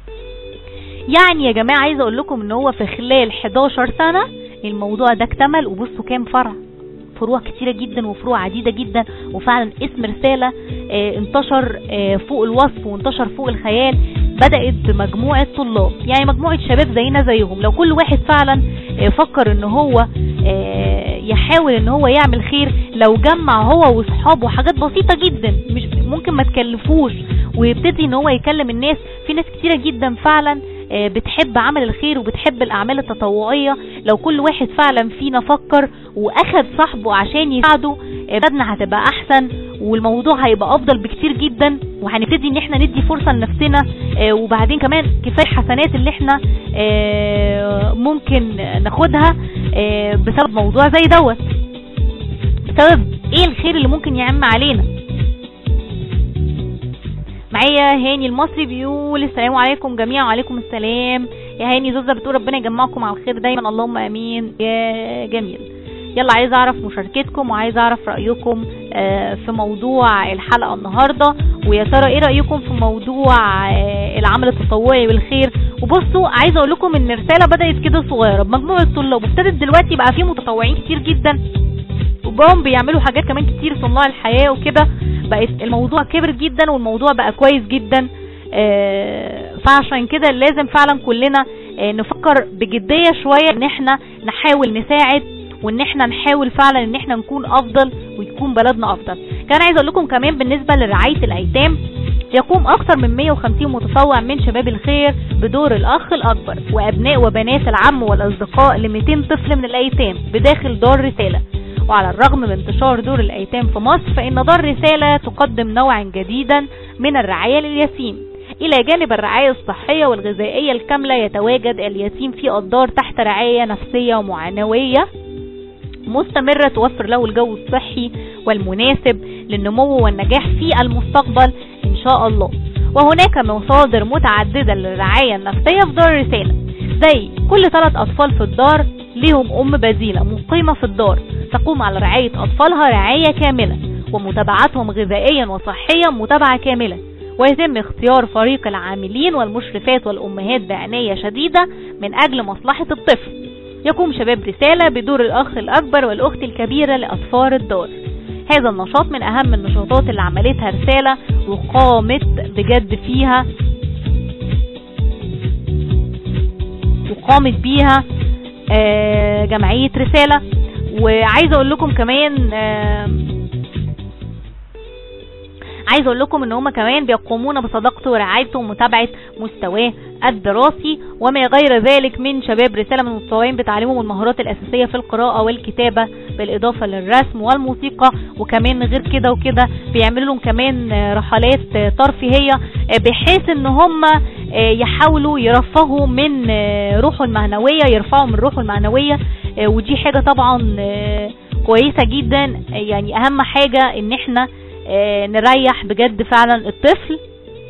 يعني يا جماعة عايزة أقول لكم إن هو في خلال 11 سنة الموضوع ده اكتمل وبصوا كام فرع فروع كتيرة جدا وفروع عديدة جدا وفعلا اسم رسالة آه، انتشر آه، فوق الوصف وانتشر فوق الخيال بدأت بمجموعة طلاب يعني مجموعة شباب زينا زيهم لو كل واحد فعلا آه، فكر ان هو آه، يحاول ان هو يعمل خير لو جمع هو واصحابه حاجات بسيطة جدا مش ممكن ما تكلفوش ويبتدي ان هو يكلم الناس في ناس كتيرة جدا فعلا آه، بتحب عمل الخير وبتحب الاعمال التطوعية لو كل واحد فعلا فينا فكر واخد صاحبه عشان يساعده آه، بلدنا هتبقى احسن والموضوع هيبقى افضل بكتير جدا وهنبتدي ان احنا ندي فرصة لنفسنا آه، وبعدين كمان كفاية الحسنات اللي احنا آه، ممكن ناخدها آه، بسبب موضوع زي دوت بسبب ايه الخير اللي ممكن يعم علينا معايا هاني المصري بيقول السلام عليكم جميعا وعليكم السلام يا هاني زوزة بتقول ربنا يجمعكم على الخير دايما اللهم امين يا جميل يلا عايز اعرف مشاركتكم وعايز اعرف رايكم آه، في موضوع الحلقه النهارده ويا ترى ايه رايكم في موضوع آه، العمل التطوعي والخير وبصوا عايزه اقول لكم ان الرساله بدات كده صغيره بمجموعه طلاب وابتدت دلوقتي بقى في متطوعين كتير جدا وبقوا بيعملوا حاجات كمان كتير صناع الحياه وكده بقت الموضوع كبر جدا والموضوع بقى كويس جدا آه، فعشان كده لازم فعلا كلنا آه، نفكر بجدية شوية ان احنا نحاول نساعد وان احنا نحاول فعلا ان احنا نكون افضل ويكون بلدنا افضل كان عايز اقول لكم كمان بالنسبة لرعاية الايتام يقوم اكثر من 150 متطوع من شباب الخير بدور الاخ الاكبر وابناء وبنات العم والاصدقاء ل 200 طفل من الايتام بداخل دار رسالة وعلى الرغم من انتشار دور الايتام في مصر فان دار رسالة تقدم نوعا جديدا من الرعاية لليتيم الى جانب الرعاية الصحية والغذائية الكاملة يتواجد اليتيم في الدار تحت رعاية نفسية ومعنوية مستمرة توفر له الجو الصحي والمناسب للنمو والنجاح في المستقبل إن شاء الله وهناك مصادر متعددة للرعاية النفسية في دار الرسالة زي كل ثلاث أطفال في الدار لهم أم بديلة مقيمة في الدار تقوم على رعاية أطفالها رعاية كاملة ومتابعتهم غذائيا وصحيا متابعة كاملة ويتم اختيار فريق العاملين والمشرفات والأمهات بعناية شديدة من أجل مصلحة الطفل يقوم شباب رسالة بدور الأخ الأكبر والأخت الكبيرة لأطفال الدار هذا النشاط من أهم النشاطات اللي عملتها رسالة وقامت بجد فيها وقامت بيها آه، جمعية رسالة وعايزة أقول لكم كمان آه، عايزه اقول لكم ان هم كمان بيقومون بصداقته ورعايته ومتابعه مستواه الدراسي وما غير ذلك من شباب رساله من المستويين بتعليمهم المهارات الاساسيه في القراءه والكتابه بالاضافه للرسم والموسيقى وكمان غير كده وكده بيعملوا لهم كمان آه، رحلات آه، ترفيهيه آه، بحيث ان هم آه، يحاولوا يرفهوا من آه، روحه المعنويه يرفعوا من روحه المعنويه آه، ودي حاجه طبعا آه، كويسه جدا آه، يعني اهم حاجه ان احنا آه، نريح بجد فعلا الطفل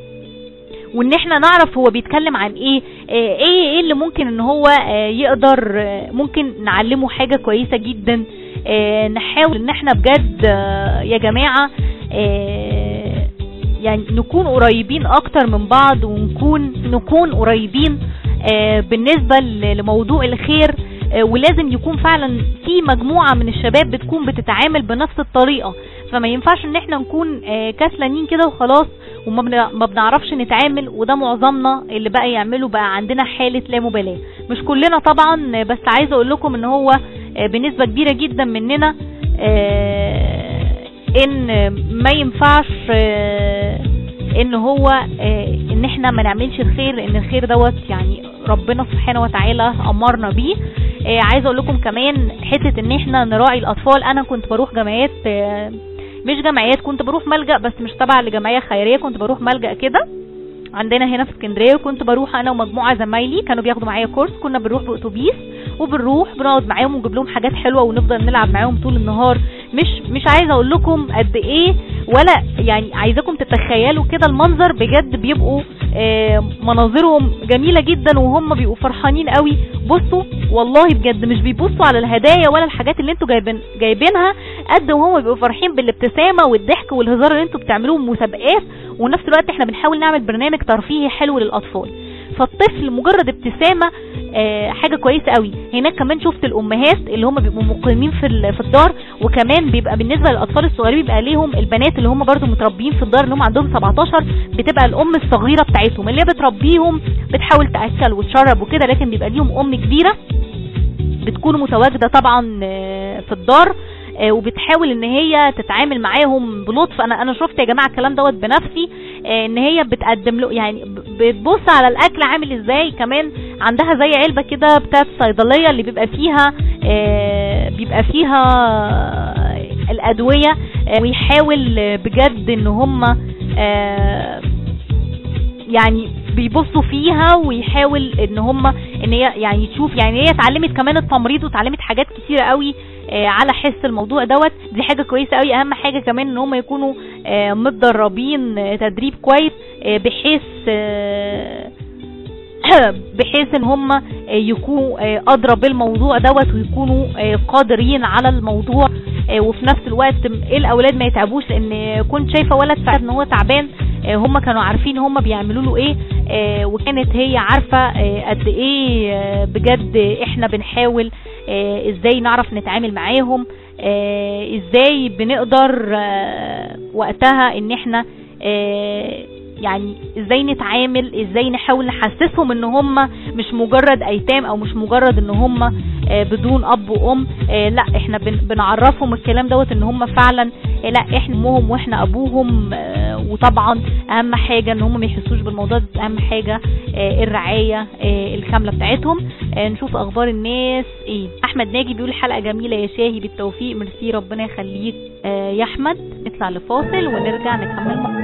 وان احنا نعرف هو بيتكلم عن ايه آه، ايه ايه اللي ممكن ان هو آه، يقدر آه، ممكن نعلمه حاجة كويسة جدا آه، نحاول ان احنا بجد آه، يا جماعة آه، يعني نكون قريبين اكتر من بعض ونكون نكون قريبين آه، بالنسبة ل- لموضوع الخير آه، ولازم يكون فعلا في مجموعة من الشباب بتكون بتتعامل بنفس الطريقة فما ينفعش ان احنا نكون آه، كسلانين كده وخلاص وما بن- ما بنعرفش نتعامل وده معظمنا اللي بقى يعملوا بقى عندنا حالة لا مبالاة مش كلنا طبعا آه، بس عايزة اقول لكم ان هو آه، بنسبة كبيرة جدا مننا آه، ان ما ينفعش آه، ان هو آه، ان احنا ما نعملش الخير لان الخير دوت يعني ربنا سبحانه وتعالى امرنا بيه آه، عايزه اقول لكم كمان حته ان احنا نراعي الاطفال انا كنت بروح جمعيات آه، مش جمعيات كنت بروح ملجأ بس مش تبع لجمعيه خيريه كنت بروح ملجأ كده عندنا هنا في اسكندريه وكنت بروح انا ومجموعه زمايلي كانوا بياخدوا معايا كورس كنا بنروح باتوبيس وبنروح بنقعد معاهم ونجيب لهم حاجات حلوه ونفضل نلعب معاهم طول النهار مش مش عايزه اقول لكم قد ايه ولا يعني عايزاكم تتخيلوا كده المنظر بجد بيبقوا آه، مناظرهم جميله جدا وهم بيبقوا فرحانين قوي بصوا والله بجد مش بيبصوا على الهدايا ولا الحاجات اللي انتوا جايبين جايبينها قد وهم بيبقوا فرحين بالابتسامه والضحك والهزار اللي انتوا بتعملوه مسابقات ونفس الوقت احنا بنحاول نعمل برنامج ترفيهي حلو للاطفال فالطفل مجرد ابتسامه آه، حاجه كويسه قوي هناك كمان شفت الامهات اللي هم بيبقوا مقيمين في ال- في الدار وكمان بيبقى بالنسبه للاطفال الصغيرين بيبقى ليهم البنات اللي هم برضو متربيين في الدار اللي هم عندهم 17 بتبقى الام الصغيره بتاعتهم اللي هي بتربيهم بتحاول تاكل وتشرب وكده لكن بيبقى ليهم ام كبيره بتكون متواجده طبعا آه، في الدار آه، وبتحاول ان هي تتعامل معاهم بلطف انا انا شفت يا جماعه الكلام دوت بنفسي آه، ان هي بتقدم له يعني ب- بتبص على الاكل عامل ازاي كمان عندها زي علبه كده بتاعت الصيدليه اللي بيبقى فيها آه، بيبقى فيها الادويه آه، ويحاول آه، بجد ان هم آه، يعني بيبصوا فيها ويحاول ان هم ان هي يعني تشوف يعني هي اتعلمت كمان التمريض واتعلمت حاجات كتيره قوي آه، على حس الموضوع دوت دي حاجه كويسه قوي اهم حاجه كمان ان هم يكونوا آه، متدربين آه، تدريب كويس آه، بحيث آه، بحيث ان هم يكونوا آه، ادرى بالموضوع دوت ويكونوا آه، قادرين على الموضوع آه، وفي نفس الوقت م- ايه الاولاد ما يتعبوش لان كنت شايفه ولد فعلا ان هو تعبان آه، هم كانوا عارفين هم بيعملوا له ايه آه، وكانت هي عارفه آه، قد ايه آه، بجد احنا بنحاول آه، ازاي نعرف نتعامل معاهم آه، ازاي بنقدر آه، وقتها ان احنا آه، يعني ازاي نتعامل ازاي نحاول نحسسهم ان هم مش مجرد ايتام او مش مجرد ان هم آه، بدون اب وام آه، لا احنا بن- بنعرفهم الكلام دوت ان هم فعلا آه، لا احنا امهم واحنا ابوهم آه، وطبعا اهم حاجه ان هم ما يحسوش بالموضوع ده اهم حاجه آه، الرعايه آه، الكامله بتاعتهم آه، نشوف اخبار الناس ايه احمد ناجي بيقول حلقه جميله يا شاهي بالتوفيق ميرسي ربنا يخليك آه، يا احمد نطلع لفاصل ونرجع نكمل مع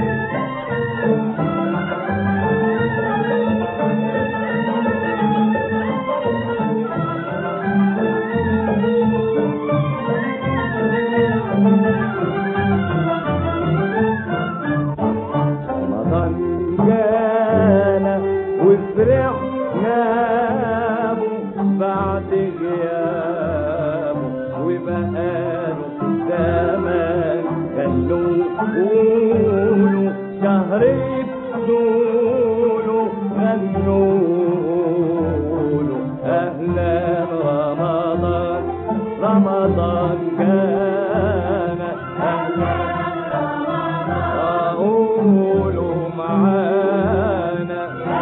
رمضان جانا وفرحنا به بعد غيابه وبقاله زمان خلوه قولوا شهر بدوله غنوله اهلا رمضان رمضان جانا اهلا قولوا معانا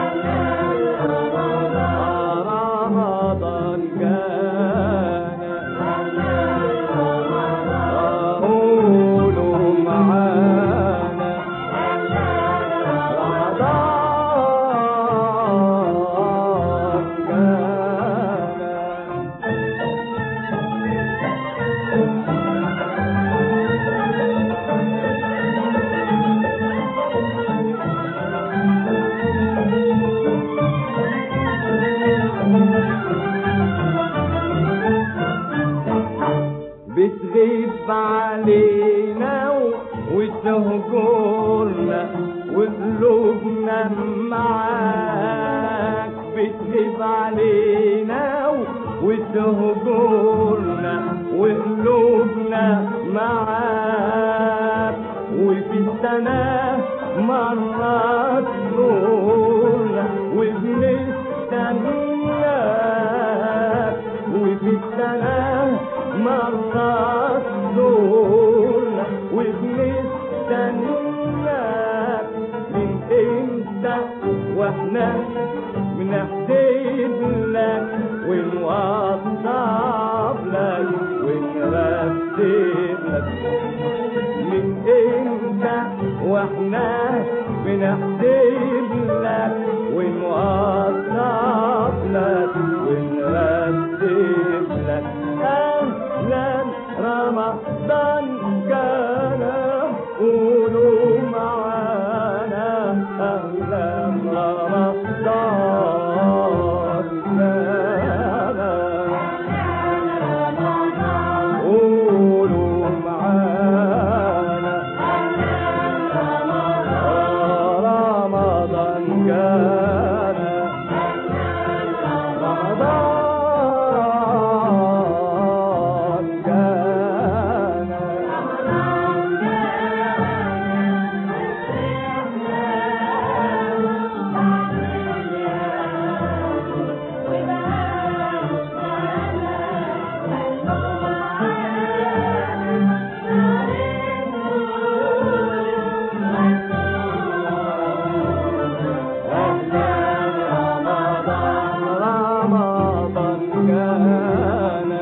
رمضان جانا قولوا معانا رمضان جانا بتغيب علينا و- وتهجرنا وقلوبنا معاك بتغيب علينا و- وتهجرنا وقلوبنا معاك وفي السنة مرات نورنا وبنستناك وفي السنة مرات نورنا وبنستناك من امتى واحنا بنحسب لك ونوصف لك ونرتب لك من امتى واحنا بنحسب لك ونوصف لك ونرتب لك اهلا رمضان كان قولوا معانا اهلا رمضان كان قولوا معانا رمضان كان رمضان كان رمضان كان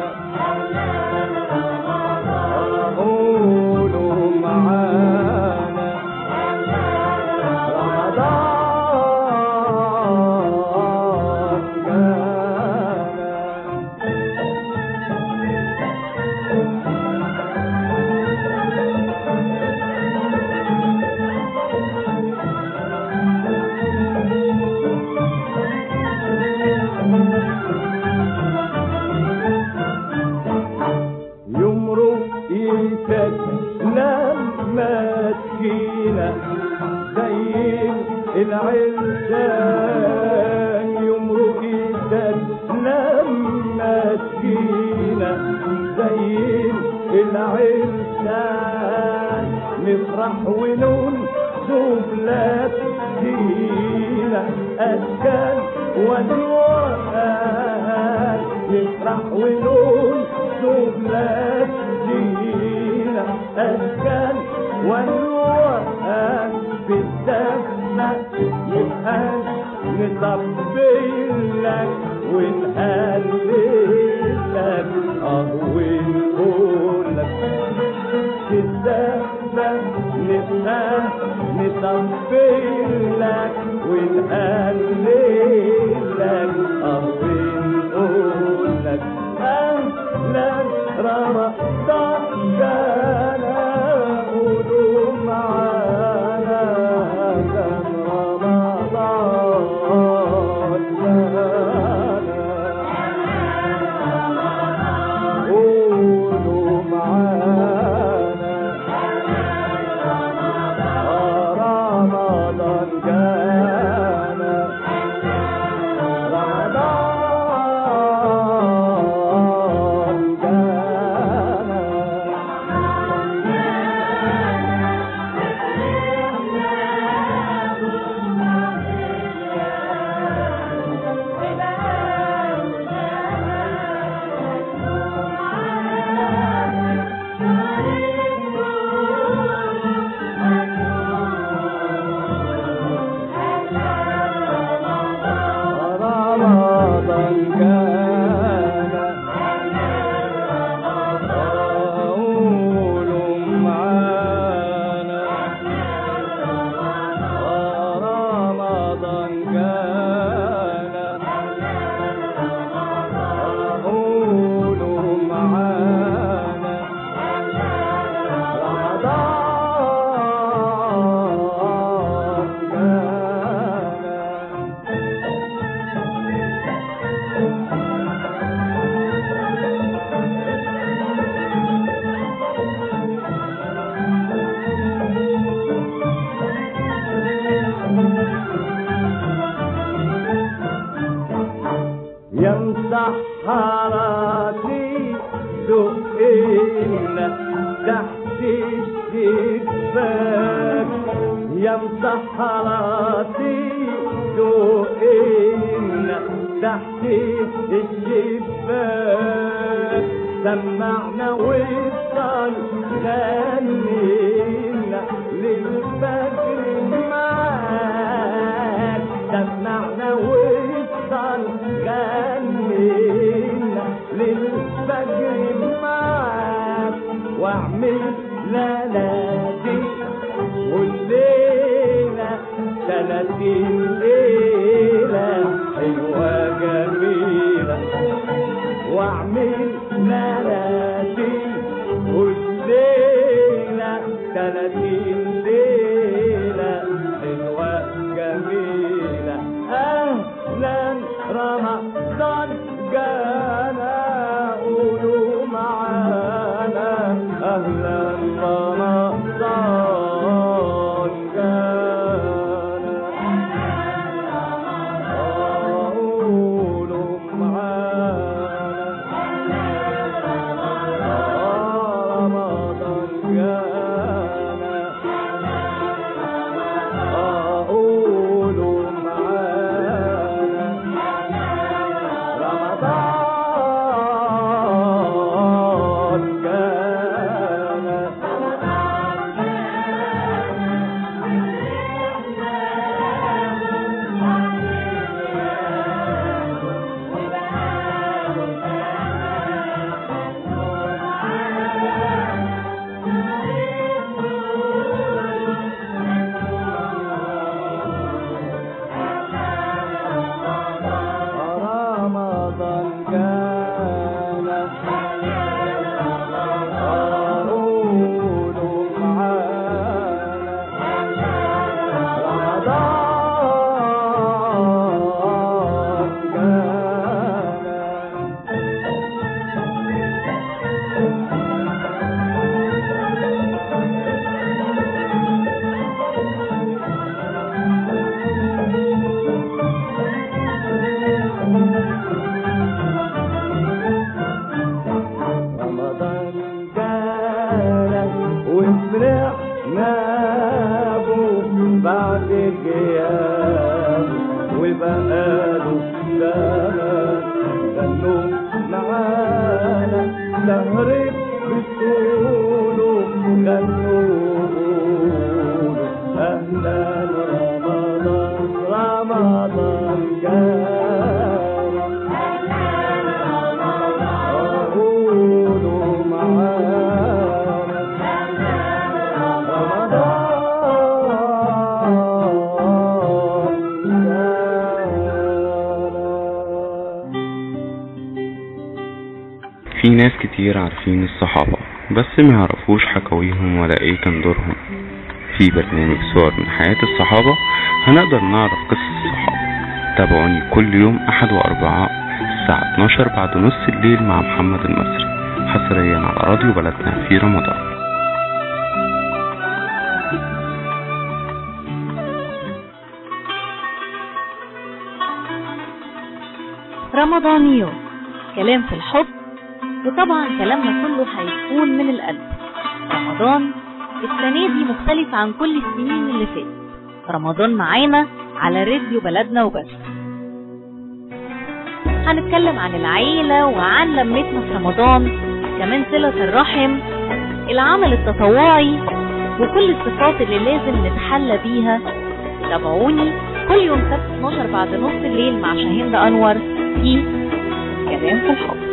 قولوا معانا رمضان كان يمرق ايدك لما تجينا زي العرسان يمرق ايدك لما تجينا زي العرسان نفرح ونون دبلات دينا أشكال ونوعان نفرح ونون دبلات دينا أشكال ونوعان في الدفة نبقى نطبل لك ونهلل لك اه ونقول لك في الدفة نبقى نطبل لك ونهلل لك اه ونقول لك أهلا رمضان جانا قولوا معانا كان رمضان جانا قولوا معانا رمضان جانا رمضان جانا رمضان جانا قولوا معانا رمضان جانا قولوا معانا رمضان جانا يا مسحراتي دقينا تحت الشباك يا مسحراتي دقينا تحت الشباك سمعنا وصل غنينا للفجر معاك سمعنا وصل غنينا للفجر معاك واعمل ليلاتي والليلة ثلاثين ليلة حلوة جميلة واعمل ليلاتي والليلة ثلاثين ليلة حلوة جميلة أهلا رمضان جانا قولوا معانا أهلا رمضان جانا قولوا معانا رمضان جانا قولوا معانا رمضان جانا رمضان جانا قولوا معانا رمضان جانا رمضان جانا وفرحنا به بعد غياب وبقاله زمان غنوا معانا سهر بطوله غنوا أهلا في ناس كتير عارفين الصحابة بس ما يعرفوش حكاويهم ولا ايه كان دورهم في برنامج صور من حياة الصحابة هنقدر نعرف قصص الصحابة تابعوني كل يوم أحد وأربعاء الساعة 12 بعد نص الليل مع محمد المصري حصريا على راديو بلدنا في رمضان رمضانيات كلام في الحب وطبعا كلامنا كله هيكون من القلب رمضان السنة دي مختلف عن كل السنين اللي فاتت رمضان معانا على راديو بلدنا وبس هنتكلم عن العيلة وعن لمتنا في رمضان كمان صلة الرحم العمل التطوعي وكل الصفات اللي لازم نتحلى بيها تابعوني كل يوم سبت 12 بعد نص الليل مع شاهين أنور في كلام في الحب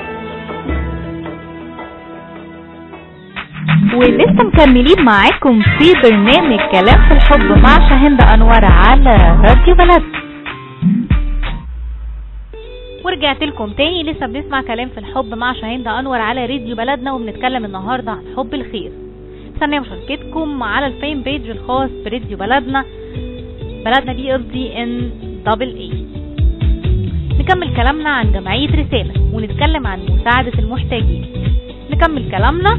ولسه مكملين معاكم في برنامج كلام في الحب مع شاهند أنور على راديو بلد ورجعت لكم تاني لسه بنسمع كلام في الحب مع شاهند أنور على راديو بلدنا وبنتكلم النهاردة عن حب الخير استنى مشاركتكم على الفين بيج الخاص براديو بلدنا بلدنا بي ال دي ان دبل اي نكمل كلامنا عن جمعية رسالة ونتكلم عن مساعدة المحتاجين نكمل كلامنا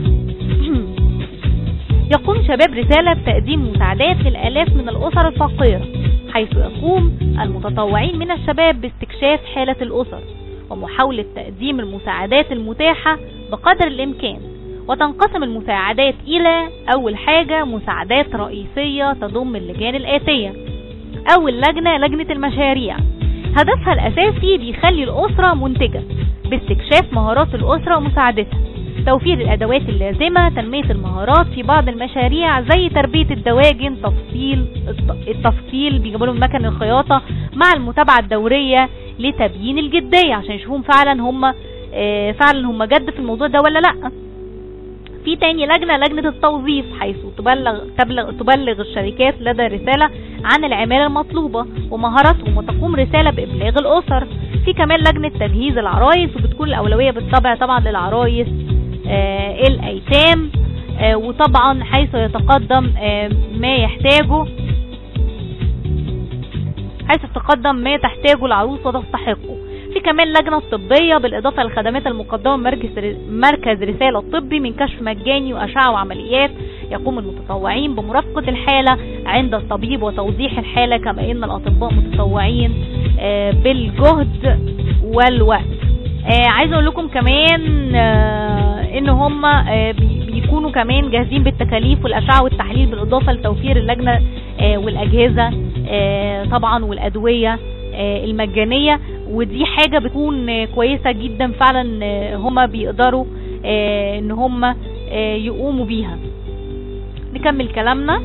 يقوم شباب رسالة بتقديم مساعدات للآلاف من الأسر الفقيرة حيث يقوم المتطوعين من الشباب باستكشاف حالة الأسر ومحاولة تقديم المساعدات المتاحة بقدر الإمكان وتنقسم المساعدات إلى أول حاجة مساعدات رئيسية تضم اللجان الآتية أول لجنة لجنة المشاريع هدفها الأساسي بيخلي الأسرة منتجة باستكشاف مهارات الأسرة ومساعدتها توفير الأدوات اللازمة تنمية المهارات في بعض المشاريع زي تربية الدواجن تفصيل التفصيل بيجيبوا لهم مكن الخياطة مع المتابعة الدورية لتبيين الجدية عشان يشوفون فعلا هم فعلا هم جد في الموضوع ده ولا لأ في تاني لجنة لجنة التوظيف حيث تبلغ, تبلغ, تبلغ الشركات لدى رسالة عن العمالة المطلوبة ومهاراتهم وتقوم رسالة بإبلاغ الأسر في كمان لجنة تجهيز العرايس وبتكون الأولوية بالطبع طبعا للعرايس آه الأيتام آه وطبعا حيث يتقدم آه ما يحتاجه حيث تتقدم ما تحتاجه العروس وتستحقه في كمان لجنة طبية بالإضافة للخدمات المقدمة مركز مركز رسالة الطبي من كشف مجاني وأشعة وعمليات يقوم المتطوعين بمرافقة الحالة عند الطبيب وتوضيح الحالة كما إن الأطباء متطوعين بالجهد والوقت عايز أقول لكم كمان إن هم بيكونوا كمان جاهزين بالتكاليف والأشعة والتحليل بالإضافة لتوفير اللجنة والأجهزة طبعا والأدوية المجانية ودي حاجة بتكون كويسة جدا فعلا هما بيقدروا ان هما يقوموا بيها نكمل كلامنا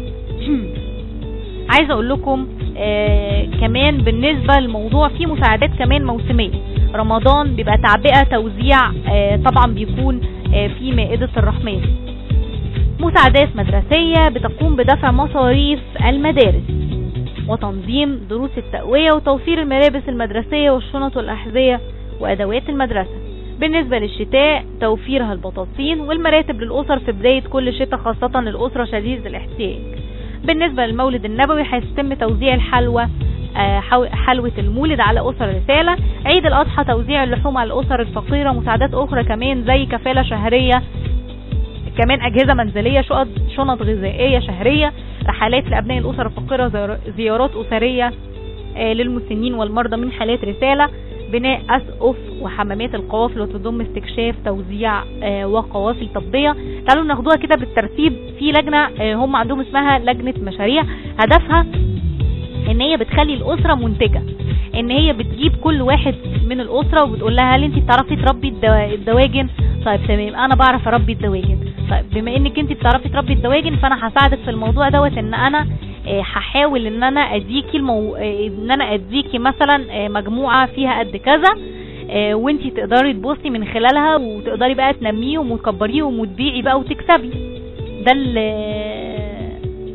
عايزة اقول لكم كمان بالنسبة للموضوع في مساعدات كمان موسمية رمضان بيبقى تعبئة توزيع طبعا بيكون في مائدة الرحمن مساعدات مدرسية بتقوم بدفع مصاريف المدارس وتنظيم دروس التقوية وتوفير الملابس المدرسية والشنط والأحذية وأدوات المدرسة بالنسبة للشتاء توفيرها البطاطين والمراتب للأسر في بداية كل شتاء خاصة للأسرة شديدة الاحتياج بالنسبة للمولد النبوي هيتم توزيع الحلوى حلوة المولد على أسر رسالة عيد الأضحى توزيع اللحوم على الأسر الفقيرة مساعدات أخرى كمان زي كفالة شهرية كمان أجهزة منزلية شنط غذائية شهرية رحلات لأبناء الأسر الفقيرة زيارات أسرية للمسنين والمرضى من حالات رسالة بناء أسقف وحمامات القوافل وتضم استكشاف توزيع وقوافل طبية تعالوا ناخدوها كده بالترتيب في لجنة هم عندهم اسمها لجنة مشاريع هدفها ان هي بتخلي الأسرة منتجة ان هي بتجيب كل واحد من الأسرة وبتقول لها هل انت بتعرفي تربي الدواجن طيب تمام انا بعرف اربي الدواجن طيب بما انك انت بتعرفي تربي الدواجن فانا هساعدك في الموضوع دوت ان انا هحاول ان انا اديكي المو... ان انا اديكي مثلا مجموعه فيها قد كذا وانت تقدري تبصي من خلالها وتقدري بقى تنميهم وتكبريهم وتبيعي بقى وتكسبي ده اللي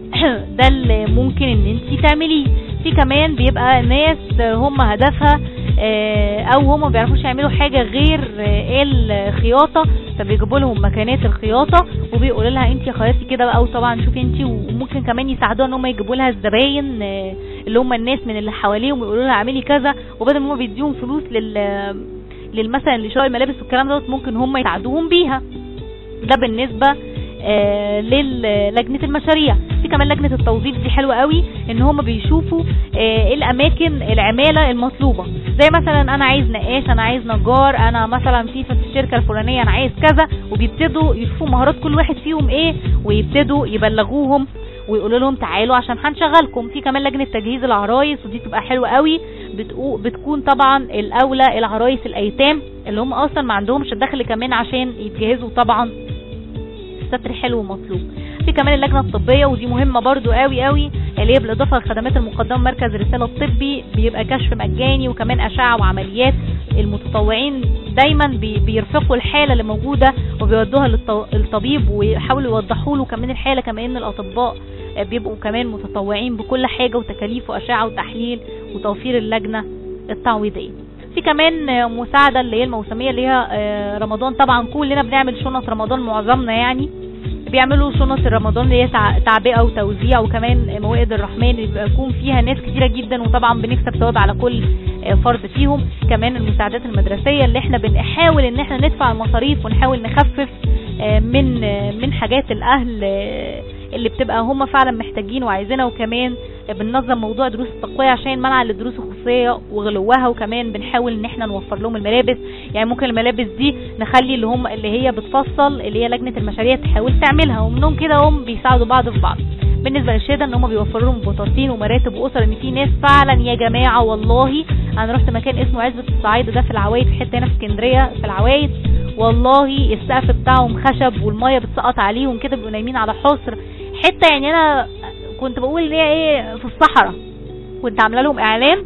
ده اللي ممكن ان انت تعمليه في كمان بيبقى ناس هم هدفها آه، او هم ما بيعرفوش يعملوا حاجه غير آه، الخياطه فبيجيبوا لهم مكانات الخياطه وبيقولوا لها انت خيطي كده بقى وطبعا شوفي انت وممكن كمان يساعدوها ان هم يجيبوا لها الزباين آه، اللي هم الناس من اللي حواليهم ويقولوا لها اعملي كذا وبدل ما هم بيديهم فلوس لل للمثلا لشراء الملابس والكلام دوت ممكن هم يساعدوهم بيها ده بالنسبه آه، للجنه المشاريع في كمان لجنه التوظيف دي حلوه قوي ان هم بيشوفوا آه، ايه الاماكن العماله المطلوبه زي مثلا انا عايز نقاش انا عايز نجار انا مثلا في في الشركه الفلانيه انا عايز كذا وبيبتدوا يشوفوا مهارات كل واحد فيهم ايه ويبتدوا يبلغوهم ويقولوا لهم تعالوا عشان هنشغلكم في كمان لجنه تجهيز العرايس ودي تبقى حلوه قوي بتقو بتكون طبعا الاولى العرايس الايتام اللي هم اصلا ما عندهمش الدخل كمان عشان يتجهزوا طبعا ستر حلو ومطلوب في كمان اللجنه الطبيه ودي مهمه برضو قوي قوي اللي هي بالاضافه للخدمات المقدمه مركز الرساله الطبي بيبقى كشف مجاني وكمان اشعه وعمليات المتطوعين دايما بي- بيرفقوا الحاله اللي موجوده وبيودوها للط- للطبيب ويحاولوا يوضحوا له كمان الحاله كما ان الاطباء آه، بيبقوا كمان متطوعين بكل حاجه وتكاليف واشعه وتحليل وتوفير اللجنه التعويضيه في كمان آه، مساعده اللي هي الموسميه اللي هي آه، رمضان طبعا كلنا بنعمل شنط رمضان معظمنا يعني بيعملوا شنط رمضان اللي هي تع- تعبئه وتوزيع وكمان موائد الرحمن اللي بيبقى يكون فيها ناس كتيره جدا وطبعا بنكسب ثواب على كل آه، فرد فيهم كمان المساعدات المدرسيه اللي احنا بنحاول ان احنا ندفع المصاريف ونحاول نخفف آه، من آه، من حاجات الاهل آه، اللي بتبقى هم فعلا محتاجين وعايزينها وكمان بننظم موضوع دروس التقوية عشان منع للدروس الخصوصية وغلوها وكمان بنحاول ان احنا نوفر لهم الملابس يعني ممكن الملابس دي نخلي اللي هم اللي هي بتفصل اللي هي لجنة المشاريع تحاول تعملها ومنهم كده هم بيساعدوا بعض في بعض بالنسبة للشهادة ان هم بيوفروا لهم بطاطين ومراتب واسر ان في ناس فعلا يا جماعة والله انا رحت مكان اسمه عزبة الصعايدة ده في العوايد في حتة هنا في اسكندرية في العوايد والله السقف بتاعهم خشب والمية بتسقط عليهم كده بيبقوا نايمين على حصر حتة يعني انا كنت بقول ان هي ايه في الصحراء كنت عامله لهم اعلان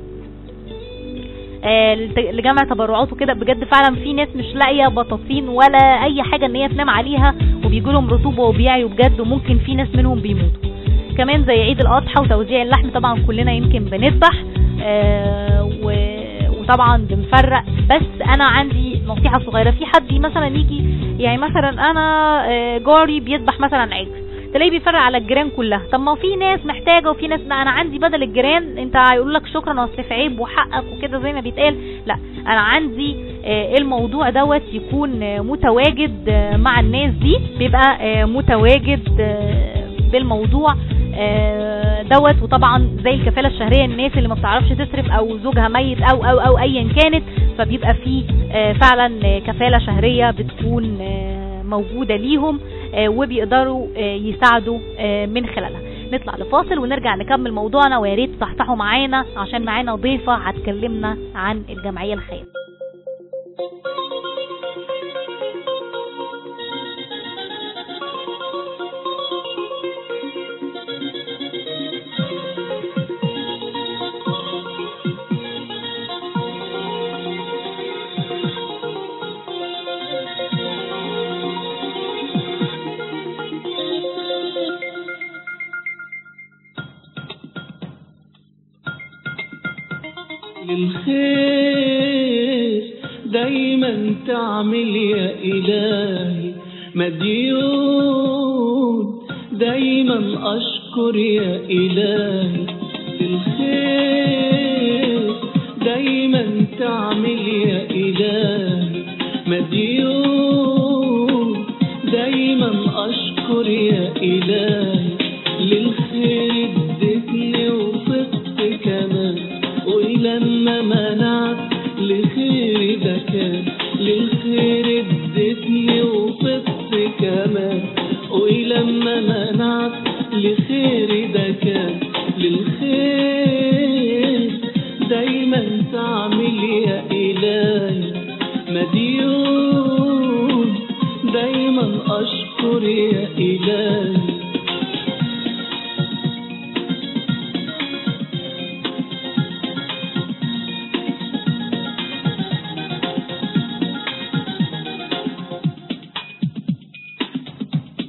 آه، لت- لجمع تبرعات وكده بجد فعلا في ناس مش لاقيه بطاطين ولا اي حاجه ان هي تنام عليها وبيجي لهم رطوبه وبيعيوا بجد وممكن في ناس منهم بيموتوا كمان زي عيد الاضحى وتوزيع اللحم طبعا كلنا يمكن بنذبح آه، و- وطبعا بنفرق بس انا عندي نصيحه صغيره في حد مثلا يجي يعني مثلا انا آه، جاري بيذبح مثلا عجل تلاقيه بيفرق على الجيران كلها طب ما في ناس محتاجه وفي ناس لا انا عندي بدل الجيران انت هيقول لك شكرا اصل في عيب وحقك وكده زي ما بيتقال لا انا عندي آه، الموضوع دوت يكون آه، متواجد آه، مع الناس دي بيبقى آه، متواجد آه، بالموضوع آه، دوت وطبعا زي الكفاله الشهريه الناس اللي ما بتعرفش تصرف او زوجها ميت او او او ايا كانت فبيبقى في آه، فعلا آه، كفاله شهريه بتكون آه، موجوده ليهم آه، وبيقدروا آه، يساعدوا آه، من خلالها نطلع لفاصل ونرجع نكمل موضوعنا ويا ريت تصحصحوا معانا عشان معانا ضيفه هتكلمنا عن الجمعيه الخيريه للخير دايما تعمل يا إلهي مديون دايما أشكر يا إلهي للخير دايما تعمل يا إلهي مديون دايما أشكر يا إلهي للخير اديتني وفقت كمان ولما منعت لخير ده كان للخير اديتني وفقت كمان ولما منعت لخير ده كان للخير دايما تعمل يا إلهي مديون دايما أشكر يا إلهي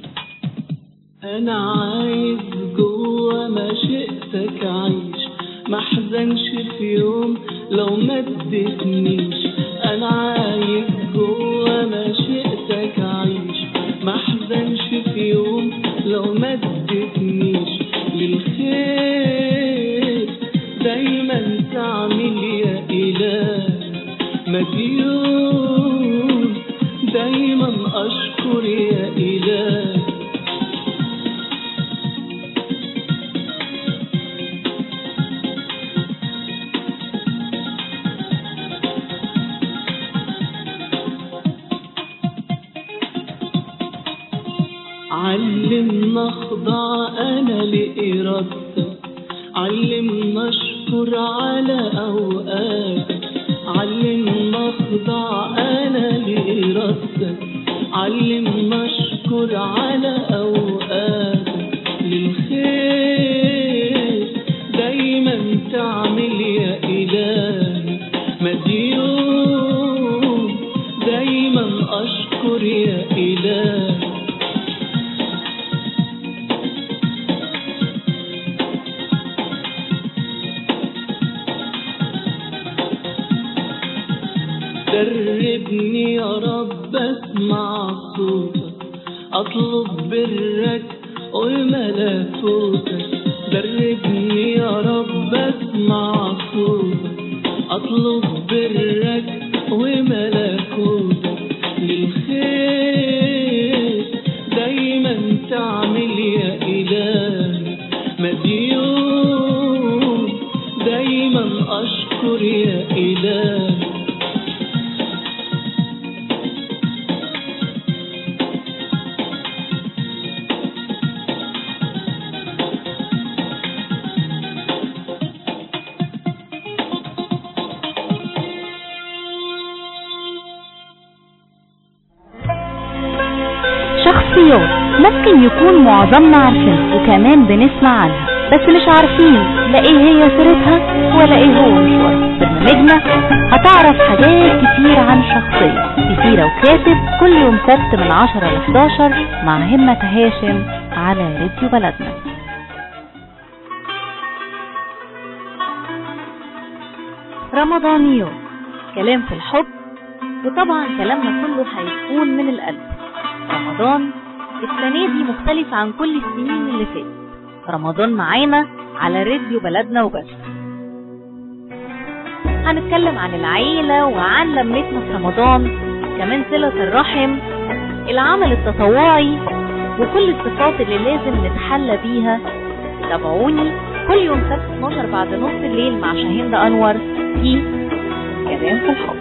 أنا عايز جوا مشيئتك أعيش ما احزنش في يوم لو ما اديتنيش انا عايش جوا مشيئتك عايش ما احزنش في يوم لو ما اديتنيش للخير دايما تعمل يا اله مديون دايما اشكر يا اله علمنا اخضع انا لارادتك علمنا اشكر على اوقاتك علمنا اخضع انا لارادتك علمنا اشكر على اوقاتك للخير دايما تعمل يا الهي مديون دايما اشكر يا الهي دربني يا رب اسمع صوتك اطلب برك وملكوتك دربني يا رب اسمع صوتك اطلب برك وملكوتك للخير دايما تعمل يا الهي مديون دايما اشكر يا الهي شخصيات ممكن يكون معظمنا عارفينها وكمان بنسمع عنها بس مش عارفين لا ايه هي سيرتها ولا ايه هو مشوارها برنامجنا هتعرف حاجات كتير عن شخصية في سيرة وكاتب كل يوم سبت من 10 ل 11 مع همة هاشم على راديو بلدنا رمضانيات كلام في الحب وطبعا كلامنا كله هيكون من القلب رمضان السنة دي مختلف عن كل السنين اللي فاتت رمضان معانا على راديو بلدنا وبس هنتكلم عن العيلة وعن لمتنا في رمضان كمان صلة الرحم العمل التطوعي وكل الصفات اللي لازم نتحلى بيها تابعوني كل يوم سبت 12 بعد نص الليل مع شاهين أنور في كلام في الحب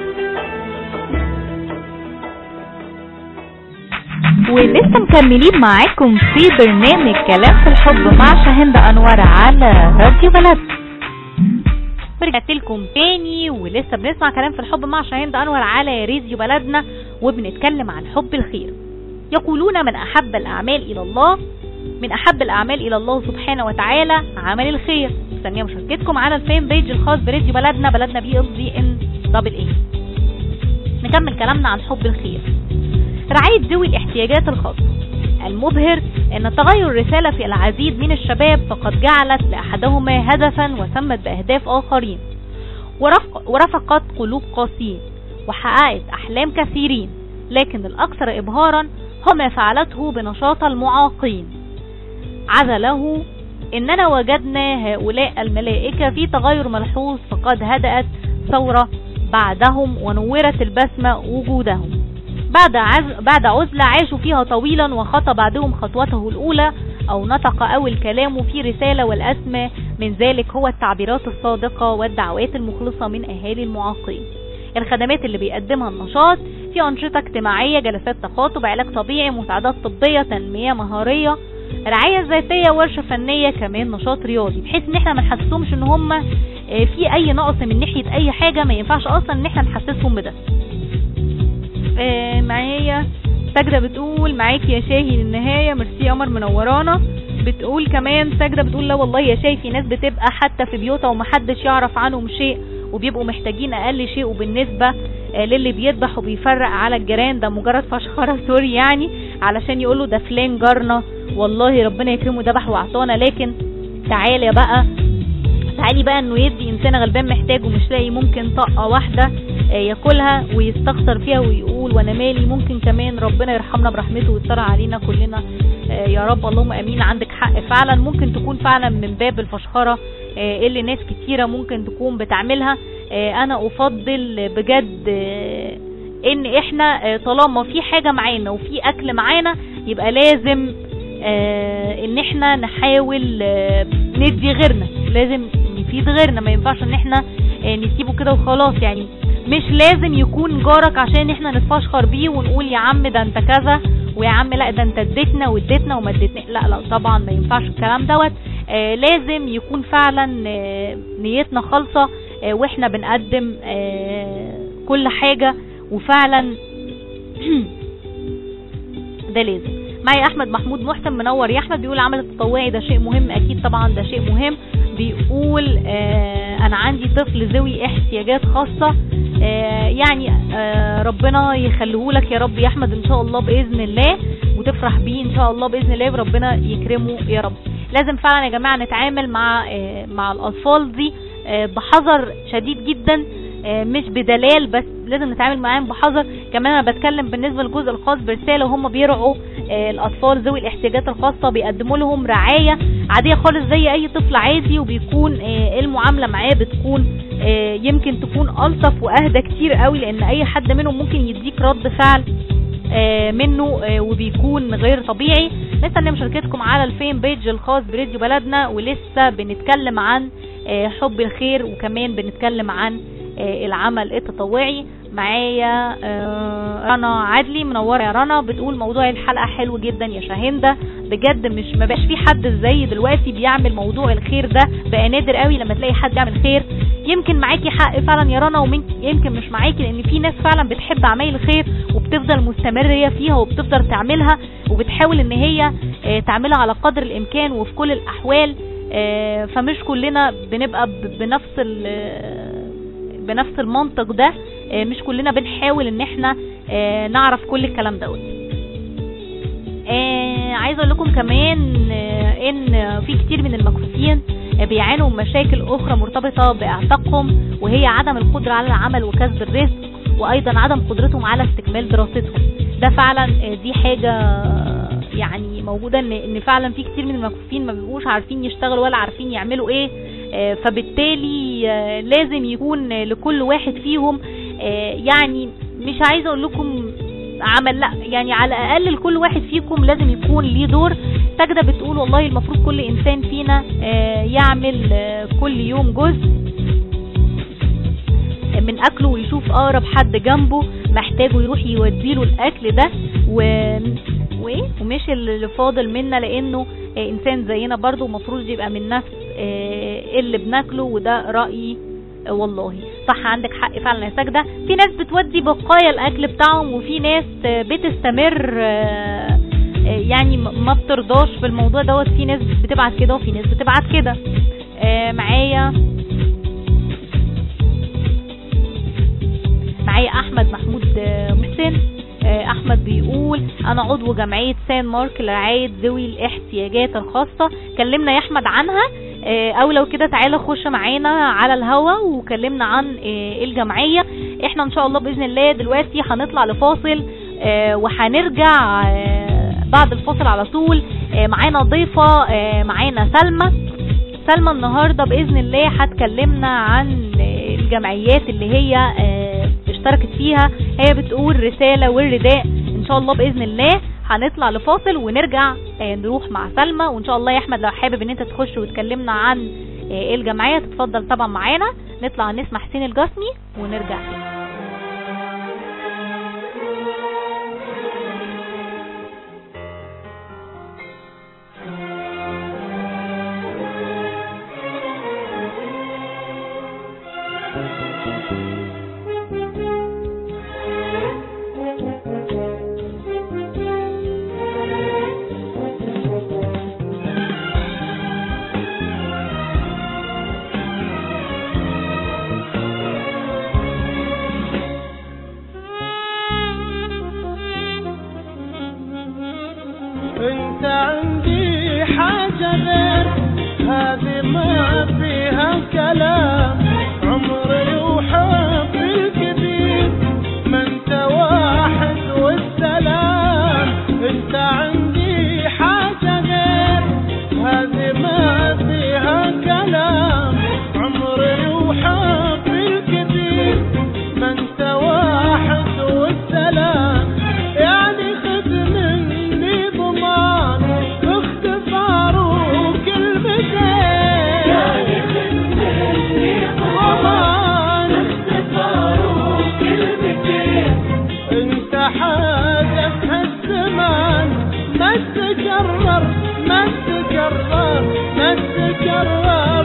ولسه مكملين معاكم في برنامج كلام في الحب مع شاهند انور على راديو بلد رجعت لكم تاني ولسه بنسمع كلام في الحب مع شاهند انور على راديو بلدنا وبنتكلم عن حب الخير يقولون من احب الاعمال الى الله من احب الاعمال الى الله سبحانه وتعالى عمل الخير مستنيه مشاركتكم على الفين بيج الخاص براديو بلدنا بلدنا بي ال دي ان دبل اي نكمل كلامنا عن حب الخير رعاية ذوي الاحتياجات الخاصة المبهر ان تغير الرسالة في العديد من الشباب فقد جعلت لأحدهما هدفا وسمت بأهداف آخرين ورفق ورفقت قلوب قاسيين وحققت أحلام كثيرين لكن الأكثر إبهارا هو ما فعلته بنشاط المعاقين عزله إننا وجدنا هؤلاء الملائكة في تغير ملحوظ فقد هدأت ثورة بعدهم ونورت البسمة وجودهم بعد عز... بعد عزلة عاشوا فيها طويلا وخطى بعضهم خطوته الأولى أو نطق أول كلامه في رسالة والأسمى من ذلك هو التعبيرات الصادقة والدعوات المخلصة من أهالي المعاقين الخدمات اللي بيقدمها النشاط في أنشطة اجتماعية جلسات تخاطب علاج طبيعي مساعدات طبية تنمية مهارية رعاية ذاتية ورشة فنية كمان نشاط رياضي بحيث ان احنا ما نحسسهمش ان هم آه، في اي نقص من ناحية اي حاجة ما ينفعش اصلا ان احنا نحسسهم بده آه، معايا ساجدة بتقول معاك يا شاهي للنهاية ميرسي قمر منورانا بتقول كمان ساجدة بتقول لا والله يا شاي في ناس بتبقى حتى في بيوتها ومحدش يعرف عنهم شيء وبيبقوا محتاجين اقل شيء وبالنسبة آه، للي بيذبح وبيفرق على الجيران ده مجرد فشخرة سوري يعني علشان يقولوا ده فلان جارنا والله ربنا يكرمه ذبح واعطانا لكن تعالى بقى تعالي بقى انه يدي انسان غلبان محتاج ومش لاقي ممكن طاقه واحده آه، ياكلها ويستخسر فيها ويقول وانا مالي ممكن كمان ربنا يرحمنا برحمته ويستر علينا كلنا آه، يا رب اللهم امين عندك حق فعلا ممكن تكون فعلا من باب الفشخره آه، اللي ناس كتيره ممكن تكون بتعملها آه، انا افضل بجد آه، ان احنا آه، طالما في حاجه معانا وفي اكل معانا يبقى لازم آه، ان احنا نحاول آه، ندي غيرنا لازم نفيد غيرنا ما ينفعش ان احنا آه، نسيبه كده وخلاص يعني مش لازم يكون جارك عشان احنا نتفشخر بيه ونقول يا عم ده انت كذا ويا عم لا ده انت اديتنا واديتنا وما اديتنا لا لا طبعا ما ينفعش الكلام دوت آه لازم يكون فعلا آه نيتنا خالصه آه واحنا بنقدم آه كل حاجه وفعلا ده لازم معي احمد محمود محسن منور يا احمد بيقول العمل التطوعي ده شيء مهم اكيد طبعا ده شيء مهم بيقول آه انا عندي طفل ذوي احتياجات خاصه آه يعني آه ربنا يخليهولك يا رب يا احمد ان شاء الله باذن الله وتفرح بيه ان شاء الله باذن الله وربنا يكرمه يا رب لازم فعلا يا جماعه نتعامل مع آه مع الاطفال دي آه بحذر شديد جدا آه مش بدلال بس لازم نتعامل معاهم بحذر كمان انا بتكلم بالنسبه للجزء الخاص برساله وهم بيرعوا آه الاطفال ذوي الاحتياجات الخاصه بيقدموا لهم رعايه عاديه خالص زي اي طفل عادي وبيكون آه المعامله معاه بتكون آه يمكن تكون الطف واهدى كتير قوي لان اي حد منهم ممكن يديك رد فعل آه منه آه وبيكون غير طبيعي نستنى مشاركتكم على الفين بيج الخاص براديو بلدنا ولسه بنتكلم عن آه حب الخير وكمان بنتكلم عن العمل التطوعي معايا رنا عدلي منوره يا رنا بتقول موضوع الحلقه حلو جدا يا شاهنده بجد مش ما بقاش في حد زي دلوقتي بيعمل موضوع الخير ده بقى نادر قوي لما تلاقي حد يعمل خير يمكن معاكي حق فعلا يا رنا ويمكن مش معاكي لان في ناس فعلا بتحب اعمال الخير وبتفضل مستمره فيها وبتفضل تعملها وبتحاول ان هي تعملها على قدر الامكان وفي كل الاحوال فمش كلنا بنبقى بنفس بنفس المنطق ده مش كلنا بنحاول ان احنا نعرف كل الكلام دوت عايز اقول لكم كمان ان في كتير من المكفوفين بيعانوا من مشاكل اخرى مرتبطة باعتاقهم وهي عدم القدرة على العمل وكسب الرزق وايضا عدم قدرتهم على استكمال دراستهم ده فعلا دي حاجة يعني موجودة ان, إن فعلا في كتير من المكفوفين ما بيبقوش عارفين يشتغلوا ولا عارفين يعملوا ايه فبالتالي لازم يكون لكل واحد فيهم يعني مش عايزه اقول لكم عمل لا يعني على الاقل لكل واحد فيكم لازم يكون ليه دور ساجدة بتقول والله المفروض كل انسان فينا يعمل كل يوم جزء من اكله ويشوف اقرب حد جنبه محتاجه يروح يوديله الاكل ده و... وايه ومش اللي فاضل منا لانه انسان زينا برضو المفروض يبقى من نفس اللي بناكله وده رايي والله صح عندك حق فعلا يا ساجده في ناس بتودي بقايا الاكل بتاعهم وفي ناس بتستمر يعني ما بترضاش بالموضوع دوت في ناس بتبعت كده وفي ناس بتبعت كده معايا معايا احمد محمود محسن احمد بيقول انا عضو جمعيه سان مارك لرعايه ذوي الاحتياجات الخاصه كلمنا يا احمد عنها او لو كده تعالى خش معانا على الهوا وكلمنا عن الجمعيه احنا ان شاء الله باذن الله دلوقتي هنطلع لفاصل وهنرجع بعد الفاصل على طول معانا ضيفه معانا سلمى سلمى النهارده باذن الله هتكلمنا عن الجمعيات اللي هي اشتركت فيها هي بتقول رساله والرداء ان شاء الله باذن الله هنطلع لفاصل ونرجع نروح مع سلمى وان شاء الله يا احمد لو حابب ان انت تخش وتكلمنا عن الجمعيه تتفضل طبعا معانا نطلع نسمع حسين الجسمي ونرجع تاني انت عندي حاجة غير هذه ما فيها فيها كلام عمري وحب الكثير ما انت واحد والسلام انت عندي حاجة غير هذه ما فيها كلام عمري وحب الكثير ما انت واحد والسلام يعني خذ مني ضمان باختصار وكلمتين يعني خذ مني ضمان باختصار وكلمتين انت حاجة في هالزمان ما تكرر ما تكرر ما تكرر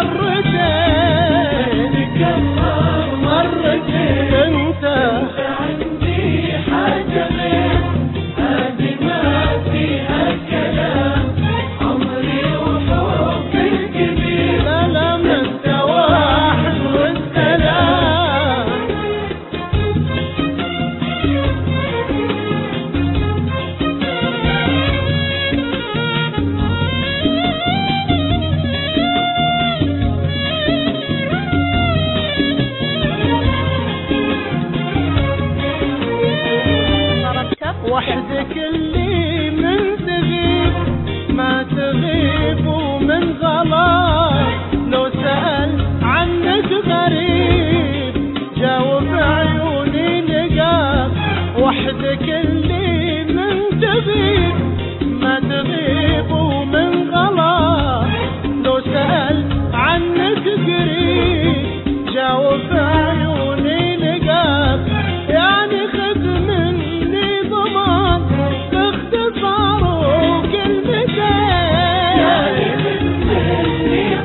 مرتين تكرر مرتين انت عندي حاجة غير هذه ما فيها كلام عمري وحب الكبير لا لا ما انت واحد والسلام وحدك اللي من تغيب ما تغيب ومن غلط لو سأل عنك غريب جاوب عيوني لقاك وحدك اللي من تغيب ما تغيب ومن غلط لو سأل عنك قريب جاوب عيوني لقاك يعني خذ مني ضمان باختصار وكلمتين يعني خذ مني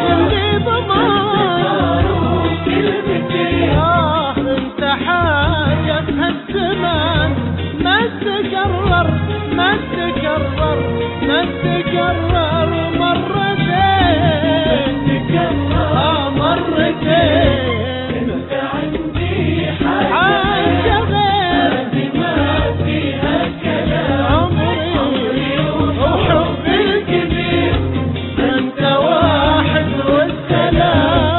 ضمان وكلمتين آه انت حاجة في هالزمان ما تكرر ما تكرر ما تكرر مرتين تكرر آه مرتين انت عندي حاجة غير ما فيها كلام عمري وحب الكبير انت واحد والسلام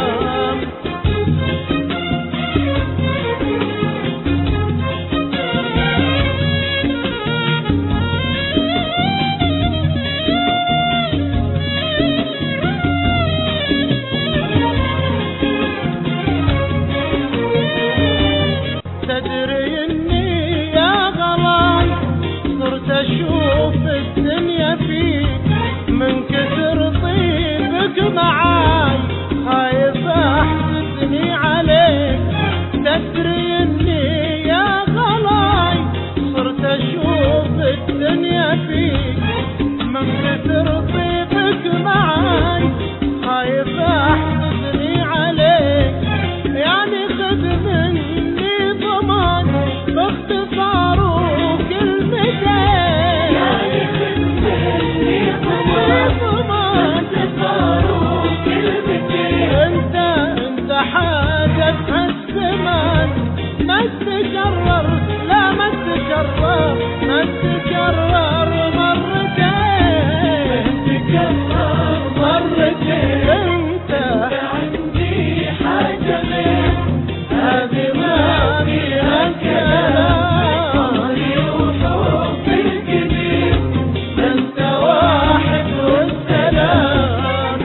تدري اني يا غلاي صرت اشوف الدنيا فيك من كثر طيبك معاي خايف احسدني عليك تدري اني يا غلاي صرت اشوف الدنيا فيك من كثر طيبك معاي خايف احسدني عليك يعني خذ مني ضمان باختصار وكلمتين يعني خذ مني ضمان باختصار وكلمتين انت انت حاجة في هالزمان ما تكرر لا ما تكرر ما تكرر مرتين تكرر مرتين انت عندي حاجة غير هذه ما فيها كلام وحب الكبير انت واحد والسلام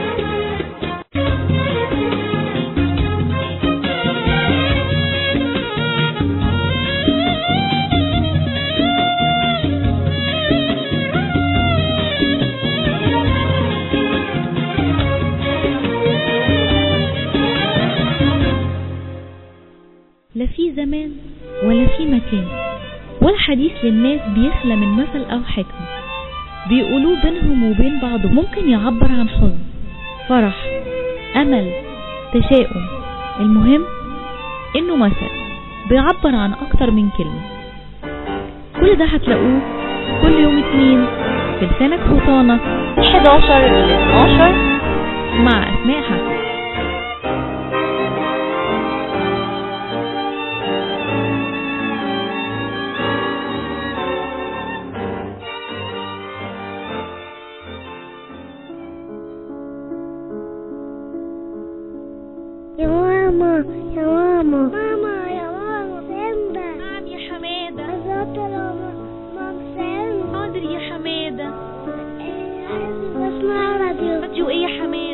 لا في زمان ولا في مكان ولا حديث للناس بيخلى من مثل أو حكمة بيقولوه بينهم وبين بعض ممكن يعبر عن حزن فرح أمل تشاؤم المهم إنه مثل بيعبر عن أكتر من كلمة كل ده هتلاقوه كل يوم اتنين في لسانك حصانة 11 ل 12 مع أسماء حسن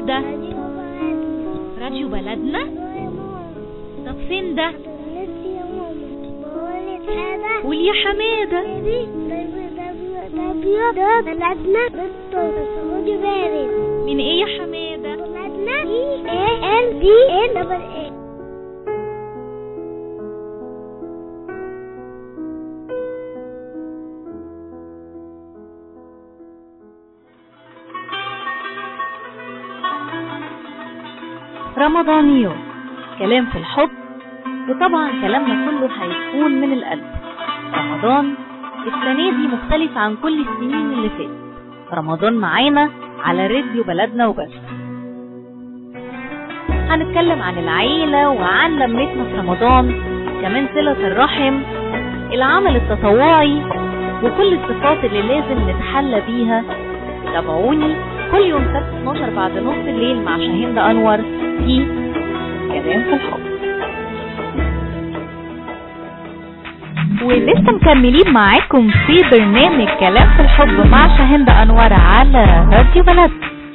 ده راديو بلدنا طب فين ده قول يا حماده من ايه يا حماده رمضانيات كلام في الحب وطبعا كلامنا كله هيكون من القلب رمضان السنة دي مختلف عن كل السنين اللي فاتت رمضان معانا على راديو بلدنا وبس هنتكلم عن العيلة وعن لمتنا في رمضان كمان صلة الرحم العمل التطوعي وكل الصفات اللي لازم نتحلى بيها تابعوني كل يوم سبت 12 بعد نص الليل مع شاهين أنور في كلام في الحب ولسه مكملين معاكم في برنامج كلام في الحب مع شاهند أنور على راديو بلد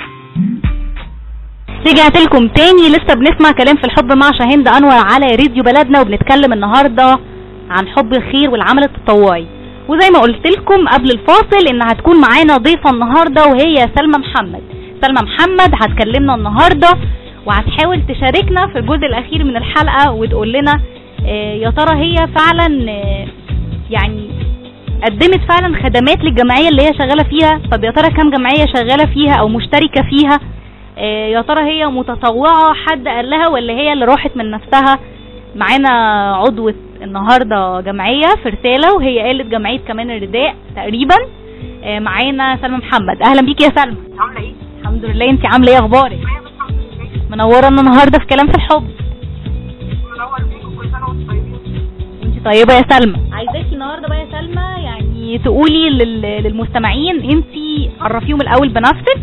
رجعت لكم تاني لسه بنسمع كلام في الحب مع شاهند أنور على راديو بلدنا وبنتكلم النهاردة عن حب الخير والعمل التطوعي وزي ما قلت لكم قبل الفاصل ان هتكون معانا ضيفة النهاردة وهي سلمى محمد سلمى محمد هتكلمنا النهاردة وهتحاول تشاركنا في الجزء الاخير من الحلقة وتقول لنا آه، يا ترى هي فعلا آه، يعني قدمت فعلا خدمات للجمعية اللي هي شغالة فيها طب يا ترى كام جمعية شغالة فيها او مشتركة فيها آه، يا ترى هي متطوعة حد قال لها ولا هي اللي راحت من نفسها معانا عضوة النهاردة جمعية في رسالة وهي قالت جمعية كمان الرداء تقريبا آه، معانا سلمى محمد اهلا بيكي يا سلمى عامله ايه؟ الحمد لله انت عامله ايه اخبارك انا الحمد لله منورانا النهارده في كلام في الحب منور بيكم كل سنه وانتم طيبين انت طيبه يا سلمى عايزاكي النهارده بقى يا سلمى يعني تقولي لل- للمستمعين انت عرفيهم الاول بنفسك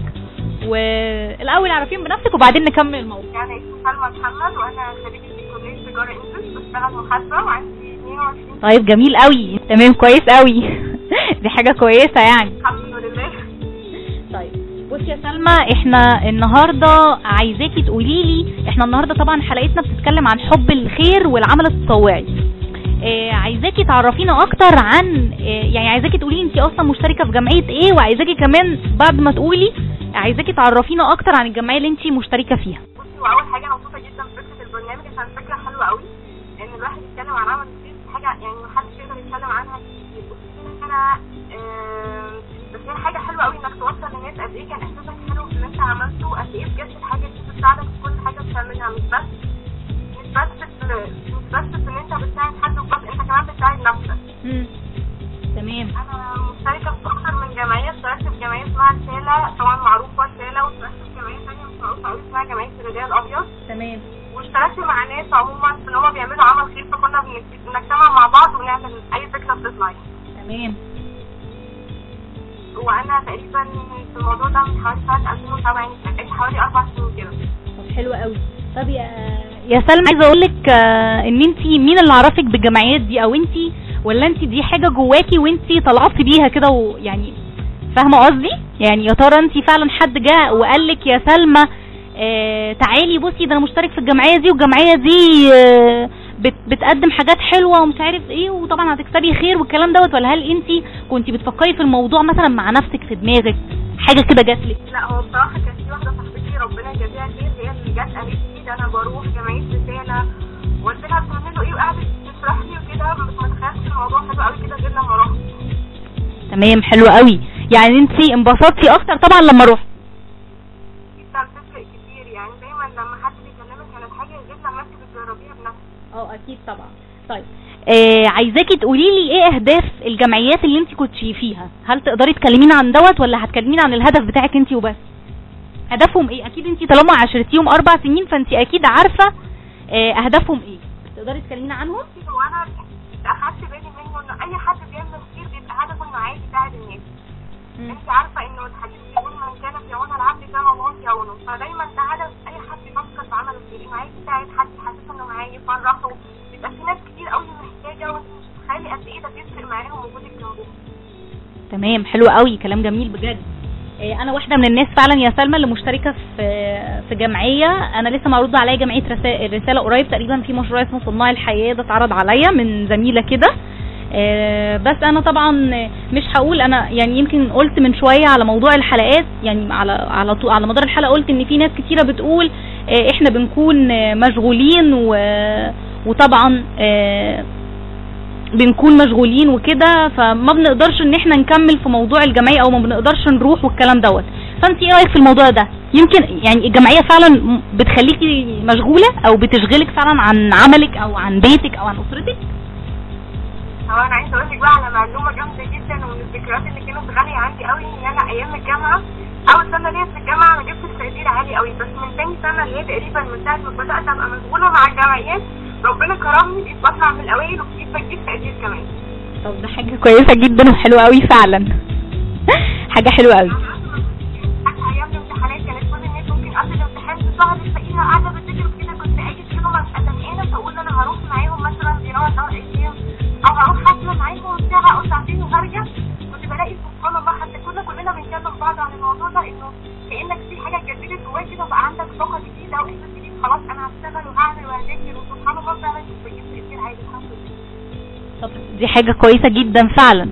والاول عرفيهم بنفسك وبعدين نكمل الموضوع يعني اسمي سلمى محمد وانا خريجه كليه تجاره انجلش بشتغل محاسبه وعندي 22 طيب جميل قوي تمام كويس قوي دي حاجه كويسه يعني الحمد لله طيب بصي يا سلمى احنا النهارده عايزاكي تقولي لي احنا النهارده طبعا حلقتنا بتتكلم عن حب الخير والعمل التطوعي اه عايزاكي تعرفينا اكتر عن اه يعني عايزاكي تقولي لي انت اصلا مشتركه في جمعيه ايه وعايزاكي كمان بعد ما تقولي عايزاكي تعرفينا اكتر عن الجمعيه اللي انت مشتركه فيها بصي واول حاجه انا مبسوطه جدا بفكره البرنامج عشان فكره حلوه قوي ان الواحد يتكلم عن عمل الخير دي حاجه يعني محدش يقدر يتكلم عنها كتير بصي انا آم، بس هي حاجه حلوه قوي انك توصل للناس قد ايه كان احساسك حلو في اللي انت عملته قد ايه بجد الحاجه دي بتساعدك في كل حاجه بتعملها مش بس مش بس في مش بس في ان انت بتساعد حد وبس انت كمان بتساعد نفسك تمام انا مشتركه في اكتر من جمعيه اشتركت في جمعيه اسمها رساله طبعا معروفه رساله واشتركت في جمعيه ثانيه مش معروفه قوي اسمها جمعيه الرجال الابيض تمام واشتركت مع ناس عموما في ان هم بيعملوا عمل خير فكنا بنك- بنجتمع مع بعض ونعمل اي فكره بتطلع يعني. تمام وانا تقريبا في الموضوع ده من حوالي سنه 2007 يعني بقالي حوالي اربع سنين كده طب حلو قوي طب يا يا سلمى عايزه اقول لك ان انت مين اللي عرفك بالجمعيات دي او انت ولا انت دي حاجه جواكي وانت طلعتي بيها كده ويعني فاهمه قصدي يعني يا ترى انت فعلا حد جه وقال لك يا سلمى آه تعالي بصي ده انا مشترك في الجمعيه دي والجمعيه دي آه بت بتقدم حاجات حلوه ومش عارف ايه وطبعا هتكسبي خير والكلام دوت ولا هل انت كنت بتفكري في الموضوع مثلا مع نفسك في دماغك حاجه كده جات لك لا هو بصراحه كانت في واحده صاحبتي ربنا يجازيها خير هي اللي جت قالت لي ده انا بروح جمعيه رساله وقلت لها بتعملوا ايه وقعدت تشرح لي وكده بس ما تخيلتش الموضوع حلو قوي كده غير لما رحت تمام حلو قوي يعني انت انبسطتي اكتر طبعا لما رحت جدا بتفرق كتير يعني دايما لما حد بيكلمك عن الحاجه غير لما انت بتجربيها بنفسك اه اكيد طبعا طيب آه عايزاكي تقولي لي ايه اهداف الجمعيات اللي انت كنت فيها هل تقدري تكلمينا عن دوت ولا هتكلمينا عن الهدف بتاعك انت وبس هدفهم ايه اكيد انت طالما عاشرتيهم اربع سنين فانت اكيد عارفه آه اهدافهم ايه تقدري تكلمينا عنهم هو انا اخدت بالي منه ان اي حد بيعمل خير بيبقى هدفه انه عايز يساعد الناس انت عارفه انه الحديث بيقول من كان في عون العبد كان الله في عونه فدايما ده هدف اي حد بيفكر في عمل الخير انه عايز يساعد حد يحسسه انه معاه يفرحه بيبقى في ناس كتير قوي محتاجه وانت مش متخيلي قد ايه ده بيفرق معاهم وجودك جنبهم تمام حلو قوي كلام جميل بجد إيه، انا واحده من الناس فعلا يا سلمى اللي مشتركه في في جمعيه انا لسه معروض عليا جمعيه رسا- رساله قريب تقريبا في مشروع اسمه صناع الحياه ده اتعرض عليا من زميله كده آه، بس انا طبعا مش هقول انا يعني يمكن قلت من شويه على موضوع الحلقات يعني على على طو- على مدار الحلقه قلت ان في ناس كتيره بتقول آه، احنا بنكون آه، مشغولين و- وطبعا آه، بنكون مشغولين وكده فما بنقدرش ان احنا نكمل في موضوع الجمعيه او ما بنقدرش نروح والكلام دوت فانت ايه رايك في الموضوع ده يمكن يعني الجمعيه فعلا م- بتخليكي مشغوله او بتشغلك فعلا عن عملك او عن بيتك او عن اسرتك هو انا عايزه اقول لك بقى على معلومه جامده جدا ومن الذكريات اللي كانت غاليه عندي قوي ان انا ايام الجامعه اول سنه ليا في الجامعه ما جبتش تقدير عالي قوي بس من تاني سنه اللي هي تقريبا من ساعه ما بدات ابقى مشغوله مع الجمعيات ربنا كرمني بقيت بطلع من الاوائل وبقيت بجيب تقدير كمان طب ده حاجه كويسه جدا وحلوه قوي فعلا حاجه حلوه قوي حتى ايام الامتحانات كانت كل الناس ممكن قبل الامتحان بشهر تلاقيها قاعده بتذاكر وكده كنت اجي كده ببقى زهقانه فاقول انا هروح معاهم مثلا زياره دار ايام او هروح حفله معاهم ساعه او ساعتين وهرجع كنت بلاقي سبحان الله حتى كنا كلنا بنكلم بعض عن الموضوع ده انه كانك في حاجه اتجددت جواك كده وبقى عندك طاقه جديده او احساس جديد خلاص انا هشتغل وهعمل وهذاكر وسبحان الله فعلا كنت بجيب تقدير عالي الحمد لله طب دي حاجة كويسة جدا فعلا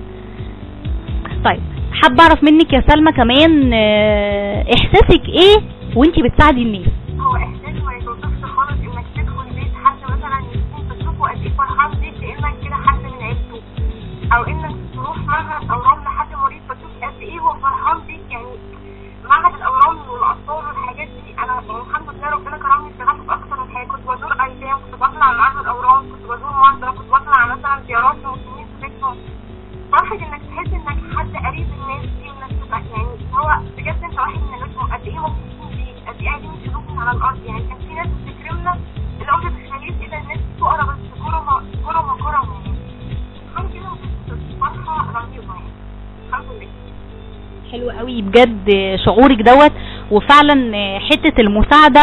طيب حابة اعرف منك يا سلمى كمان آه، احساسك ايه وانتي بتساعدي الناس هو احساس ما يتوصفش خالص انك تدخل بيت حد مثلا يكون بتشوفه قد ايه فرحان بيك كانك كده حد من عيلته او انك تروح معهد اورام لحد مريض فتشوف قد ايه هو فرحان بيك يعني معهد الاورام والاطفال والحاجات دي انا يعني الحمد لله ربنا كرمني اشتغلت في اكثر من حاجه كنت بزور ايتام كنت بطلع معهد اورام كنت بزور مرضى كنت بطلع مثلا زيارات لمسلمين في بيتهم فرحة انك تحس انك حد قريب الناس دي وانك تبقى يعني هو بجد انت واحد من ناسهم قد ايه مبسوطين بيك قد ايه قاعدين يشيلوك من على الارض يعني كان في ناس بتكرمنا الارض بتخليك كده الناس دي فقراء بس كرمة كرمة كرمة يعني حاجة كده فرحة رهيبة يعني الحمد لله حلو قوي بجد شعورك دوت وفعلا آه، حتة المساعدة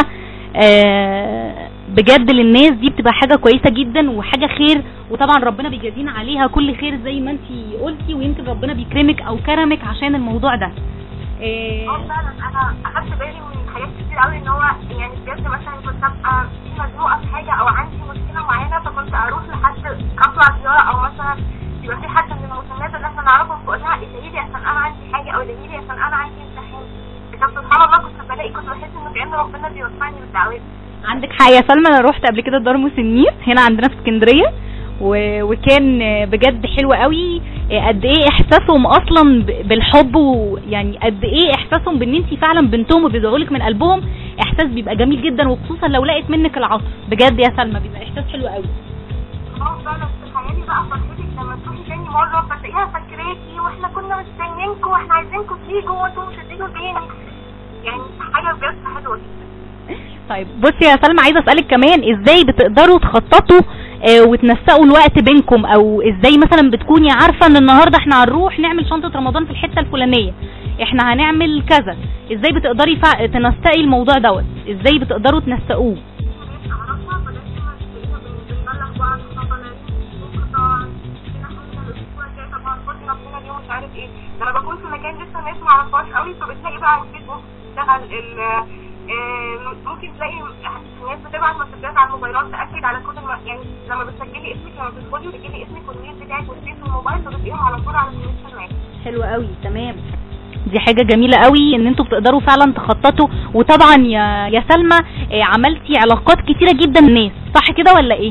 آه، بجد للناس دي بتبقى حاجة كويسة جدا وحاجة خير وطبعا ربنا بيجازينا عليها كل خير زي ما انتي قلتي ويمكن ربنا بيكرمك او كرمك عشان الموضوع ده آه، اه فعلا انا اخدت بالي من حاجات كتير قوي ان هو يعني بجد مثلا كنت ابقى في مزنوقه في حاجه او عندي مشكله معينه فكنت اروح لحد اطلع زياره او مثلا يبقى في حد من المسنات اللي احنا نعرفهم فاقول لها ادعي لي عشان انا عندي حاجه او ادعي لي عشان انا عندي امتحان كان سبحان الله كنت بلاقي كنت بحس انه كان ربنا بيوفقني بالدعوات عندك حق يا سلمى انا روحت قبل كده دار مسنين هنا عندنا في اسكندريه و- وكان بجد حلو قوي قد ايه احساسهم اصلا ب- بالحب ويعني قد ايه احساسهم بان انت فعلا بنتهم وبيدعوا لك من قلبهم احساس بيبقى جميل جدا وخصوصا لو لقيت منك العطف بجد يا سلمى بيبقى احساس حلو قوي اه فعلا تخيلي بقى فرحتك لما تروحي تاني مره فتلاقيها فاكراكي واحنا كنا مستنيينكم واحنا عايزينكم تيجوا وانتم مش هتيجوا تاني يعني حاجه بجد حلوه جدا طيب بصي يا سلمى عايزه اسالك كمان ازاي بتقدروا تخططوا آه، وتنسقوا الوقت بينكم او ازاي مثلا بتكوني عارفه ان النهارده احنا هنروح نعمل شنطه رمضان في الحته الفلانيه احنا هنعمل كذا ازاي بتقدري فع... تنسقي الموضوع دوت ازاي بتقدروا تنسقوه اعرفها فلازم تلاقينا بنبلغ بعض طبعا طبعا كده حاجه الاسبوع الجاي طبعا كل ربنا اليوم مش عارف ايه ده انا بكون في مكان لسه الناس ما اعرفهاش قوي فبتلاقي بقى على الفيسبوك اشتغل ال آه، ممكن تلاقي الناس بتبعت مسجات على الموبايلات تاكد على كل الم... يعني لما بتسجلي اسمك لما بتدخلي وتجيبي اسمك والميل بتاعك والفيس والموبايل فبتلاقيهم على طول على الكونكشن معاكي حلو قوي تمام دي حاجة جميلة قوي ان انتوا بتقدروا فعلا تخططوا وطبعا يا يا سلمى آه، عملتي علاقات كتيرة جدا الناس صح كده ولا ايه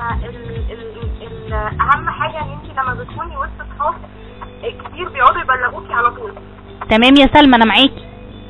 واهم حاجه ان انت لما بتكوني وسط صحاب آه، كتير بيقعدوا يبلغوكي على طول تمام يا سلمى انا معاكي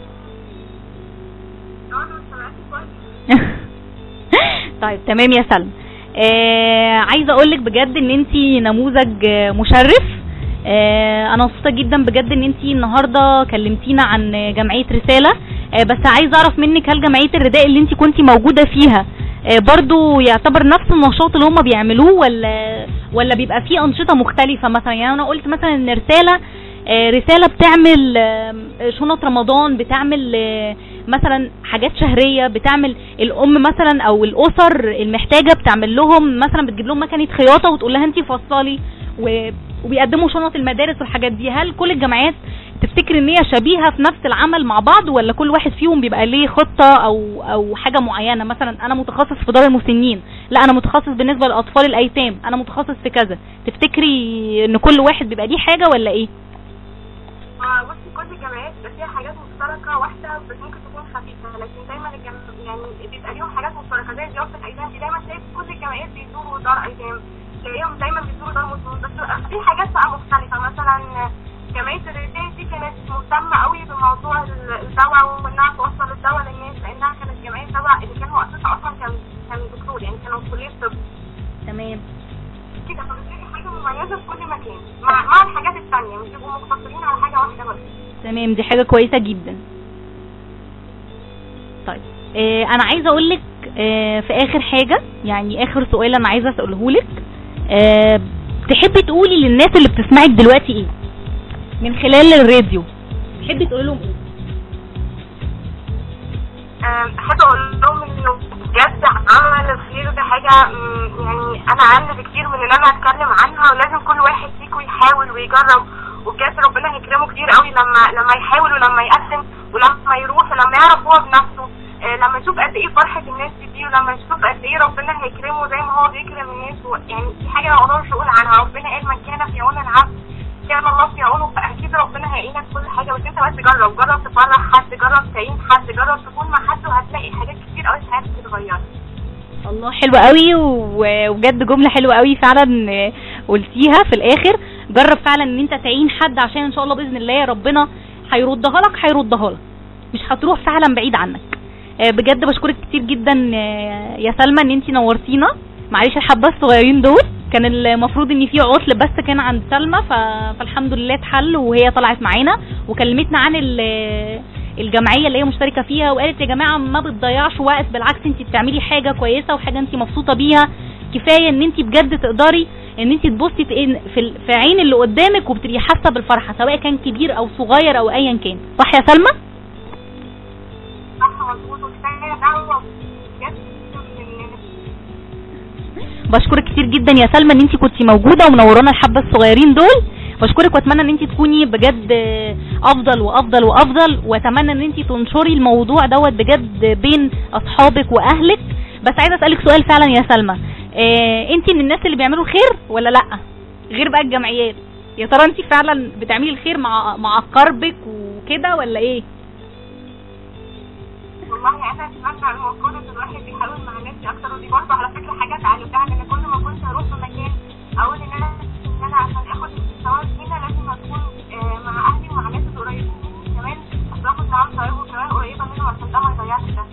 اه انا سمعتي كويس طيب تمام يا سلمى آه عايزه اقول لك بجد ان انت نموذج آه، مشرف آه انا مبسوطه جدا بجد ان انت النهارده كلمتينا عن جمعيه رساله آه بس عايزه اعرف منك هل جمعيه الرداء اللي انت كنتي موجوده فيها آه برضو يعتبر نفس النشاط اللي هم بيعملوه ولا ولا بيبقى فيه انشطه مختلفه مثلا يعني انا قلت مثلا ان رساله آه، رساله بتعمل آه، شنط رمضان بتعمل آه، مثلا حاجات شهريه بتعمل الام مثلا او الاسر المحتاجه بتعمل لهم مثلا بتجيب لهم مكنه خياطه وتقول لها انت فصلي و- وبيقدموا شنط المدارس والحاجات دي هل كل الجمعيات تفتكر ان هي شبيهه في نفس العمل مع بعض ولا كل واحد فيهم بيبقى ليه خطه او او حاجه معينه مثلا انا متخصص في دار المسنين لا انا متخصص بالنسبه للاطفال الايتام انا متخصص في كذا تفتكري ان كل واحد بيبقى ليه حاجه ولا ايه آه، بصي كل الجامعات بيبقى فيها حاجات مشتركة واحدة بس ممكن تكون خفيفة لكن دايما الجم... يعني بيبقى ليهم حاجات مشتركة زي ضيافة الأيتام دي دايما تلاقي في كل الجامعات بيزوروا دار أيتام تلاقيهم دايما بيزوروا دار مسنين بس في حاجات بقى مختلفة مثلا جمعية الريتين دي كانت مهتمة قوي بموضوع ال- الدواء وإنها توصل الدواء للناس لأنها كانت جمعية دواء اللي كان مؤسسها أصلا كان كان دكتور يعني كانوا في كلية طب تمام كده فبتلاقي حاجة مميزة في كل مكان مع مع الحاجات التانية مش بيبقوا مقتصرين على حاجة واحدة بس تمام دي حاجة كويسة جدا طيب آه انا عايزة اقولك آه في اخر حاجة يعني اخر سؤال انا عايزة اسأله لك آه تحبي تقولي للناس اللي بتسمعك دلوقتي ايه من خلال الراديو تحبي تقولي لهم ايه أم، احب اقول لهم انه بجد عمل الخير ده حاجه مم، يعني انا اقل بكتير من ان انا اتكلم عنها ولازم كل واحد فيكم يحاول ويجرب وبجد ربنا هيكرمه كتير قوي لما لما يحاول ولما يقدم ولما يروح ولما يعرف هو بنفسه آه، لما يشوف قد ايه فرحه الناس دي ولما يشوف قد ايه ربنا هيكرمه زي ما هو بيكرم الناس و- يعني دي حاجه ما اقدرش اقول عنها ربنا قال من كان في عون العبد كان الله في عونه فاكيد ربنا هيعينك في كل حاجه بس انت بس جرب جرب تفرح حد جرب تعين حد جرب تكون مع حد وهتلاقي حاجات كتير قوي في حياتك تتغير الله حلو قوي و- وبجد جملة حلوة قوي فعلا آه، قلتيها في الاخر جرب فعلا ان انت تعين حد عشان ان شاء الله باذن الله ربنا هيردها لك هيردها لك مش هتروح فعلا بعيد عنك آه، بجد بشكرك كتير جدا آه، يا سلمى ان انت نورتينا معلش الحبه الصغيرين دول كان المفروض ان في عطل بس كان عند سلمى ف... فالحمد لله اتحل وهي طلعت معانا وكلمتنا عن ال... الجمعيه اللي هي مشتركه فيها وقالت يا جماعه ما بتضيعش وقت بالعكس انت بتعملي حاجه كويسه وحاجه انت مبسوطه بيها كفايه ان انت بجد تقدري ان انت تبصي في في ال- في عين اللي قدامك وبتبقي حاسه بالفرحه سواء كان كبير او صغير او ايا كان صح يا سلمى صح مظبوط وكفايه دعوه بجد من- بشكرك كتير جدا يا سلمى ان انت كنتي موجوده ومنورانا الحبه الصغيرين دول بشكرك واتمنى ان انت تكوني بجد افضل وافضل وافضل واتمنى ان انت تنشري الموضوع دوت بجد بين اصحابك واهلك بس عايزه اسالك سؤال فعلا يا سلمى اه انت من الناس اللي بيعملوا الخير ولا لا غير بقى الجمعيات يا ترى انت فعلا بتعملي الخير مع مع قربك وكده ولا ايه والله انا اتمنى المفروض ان الواحد بيحاول مع الناس دي اكتر ودي برضه على فكره حاجه اتعلمتها ان كل ما كنت هروح في مكان اقول ان انا ان انا عشان اخد ثواب هنا لازم اكون آه، مع اهلي ومع الناس القريبين مني كمان عشان اخد معاهم ثواب وكمان قريبه منهم عشان ده ما يضيعش ده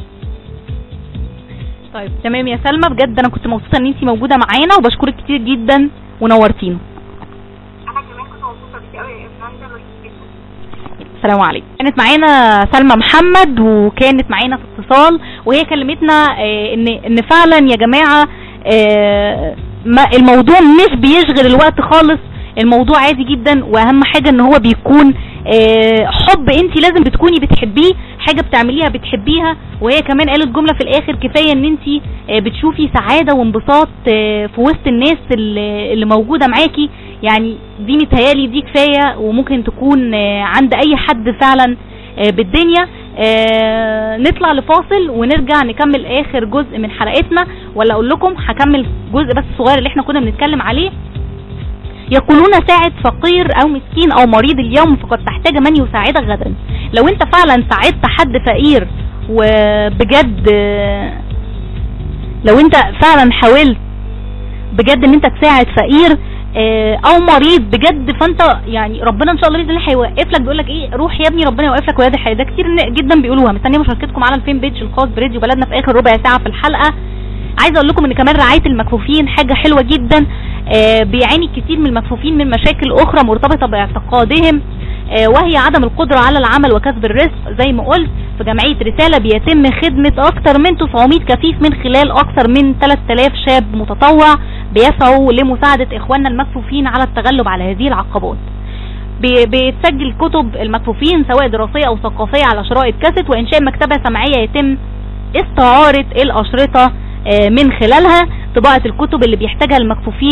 طيب تمام يا سلمى بجد انا كنت مبسوطه ان انت موجوده معانا وبشكرك كتير جدا ونورتينا انا كمان كنت مبسوطه بيكي قوي يا فندم ميرسي جدا السلام عليكم كانت معانا سلمى محمد وكانت معانا في اتصال وهي كلمتنا آه، ان ان فعلا يا جماعه آه، ما الموضوع مش بيشغل الوقت خالص الموضوع عادي جدا واهم حاجه ان هو بيكون آه، حب انت لازم بتكوني بتحبيه حاجه بتعمليها بتحبيها وهي كمان قالت جمله في الاخر كفايه ان انت آه، بتشوفي سعاده وانبساط آه، في وسط الناس اللي اللي موجوده معاكي يعني دي متهيالي دي كفايه وممكن تكون آه، عند اي حد فعلا آه، بالدنيا آه، نطلع لفاصل ونرجع نكمل اخر جزء من حلقتنا ولا اقول لكم هكمل جزء بس صغير اللي احنا كنا بنتكلم عليه يقولون ساعد فقير او مسكين او مريض اليوم فقد تحتاج من يساعدك غدا لو انت فعلا ساعدت حد فقير وبجد آه، لو انت فعلا حاولت بجد ان انت تساعد فقير آه، او مريض بجد فانت يعني ربنا ان شاء الله باذن الله هيوقف لك بيقول لك ايه روح يا ابني ربنا يوقف لك ويد الحياه ده كتير جدا بيقولوها مستنيه مشاركتكم على الفين بيج الخاص براديو بلدنا في اخر ربع ساعه في الحلقه عايزه اقول لكم ان كمان رعايه المكفوفين حاجه حلوه جدا آه، بيعاني كتير من المكفوفين من مشاكل اخرى مرتبطه باعتقادهم آه، وهي عدم القدره على العمل وكسب الرزق زي ما قلت في جمعيه رساله بيتم خدمه اكثر من 900 كفيف من خلال اكثر من 3000 شاب متطوع بيسعوا لمساعده اخواننا المكفوفين على التغلب على هذه العقبات بي- بيتسجل كتب المكفوفين سواء دراسيه او ثقافيه على شرائط كاسيت وانشاء مكتبه سمعيه يتم استعارة الأشرطة آه، من خلالها طباعة الكتب اللي بيحتاجها المكفوفين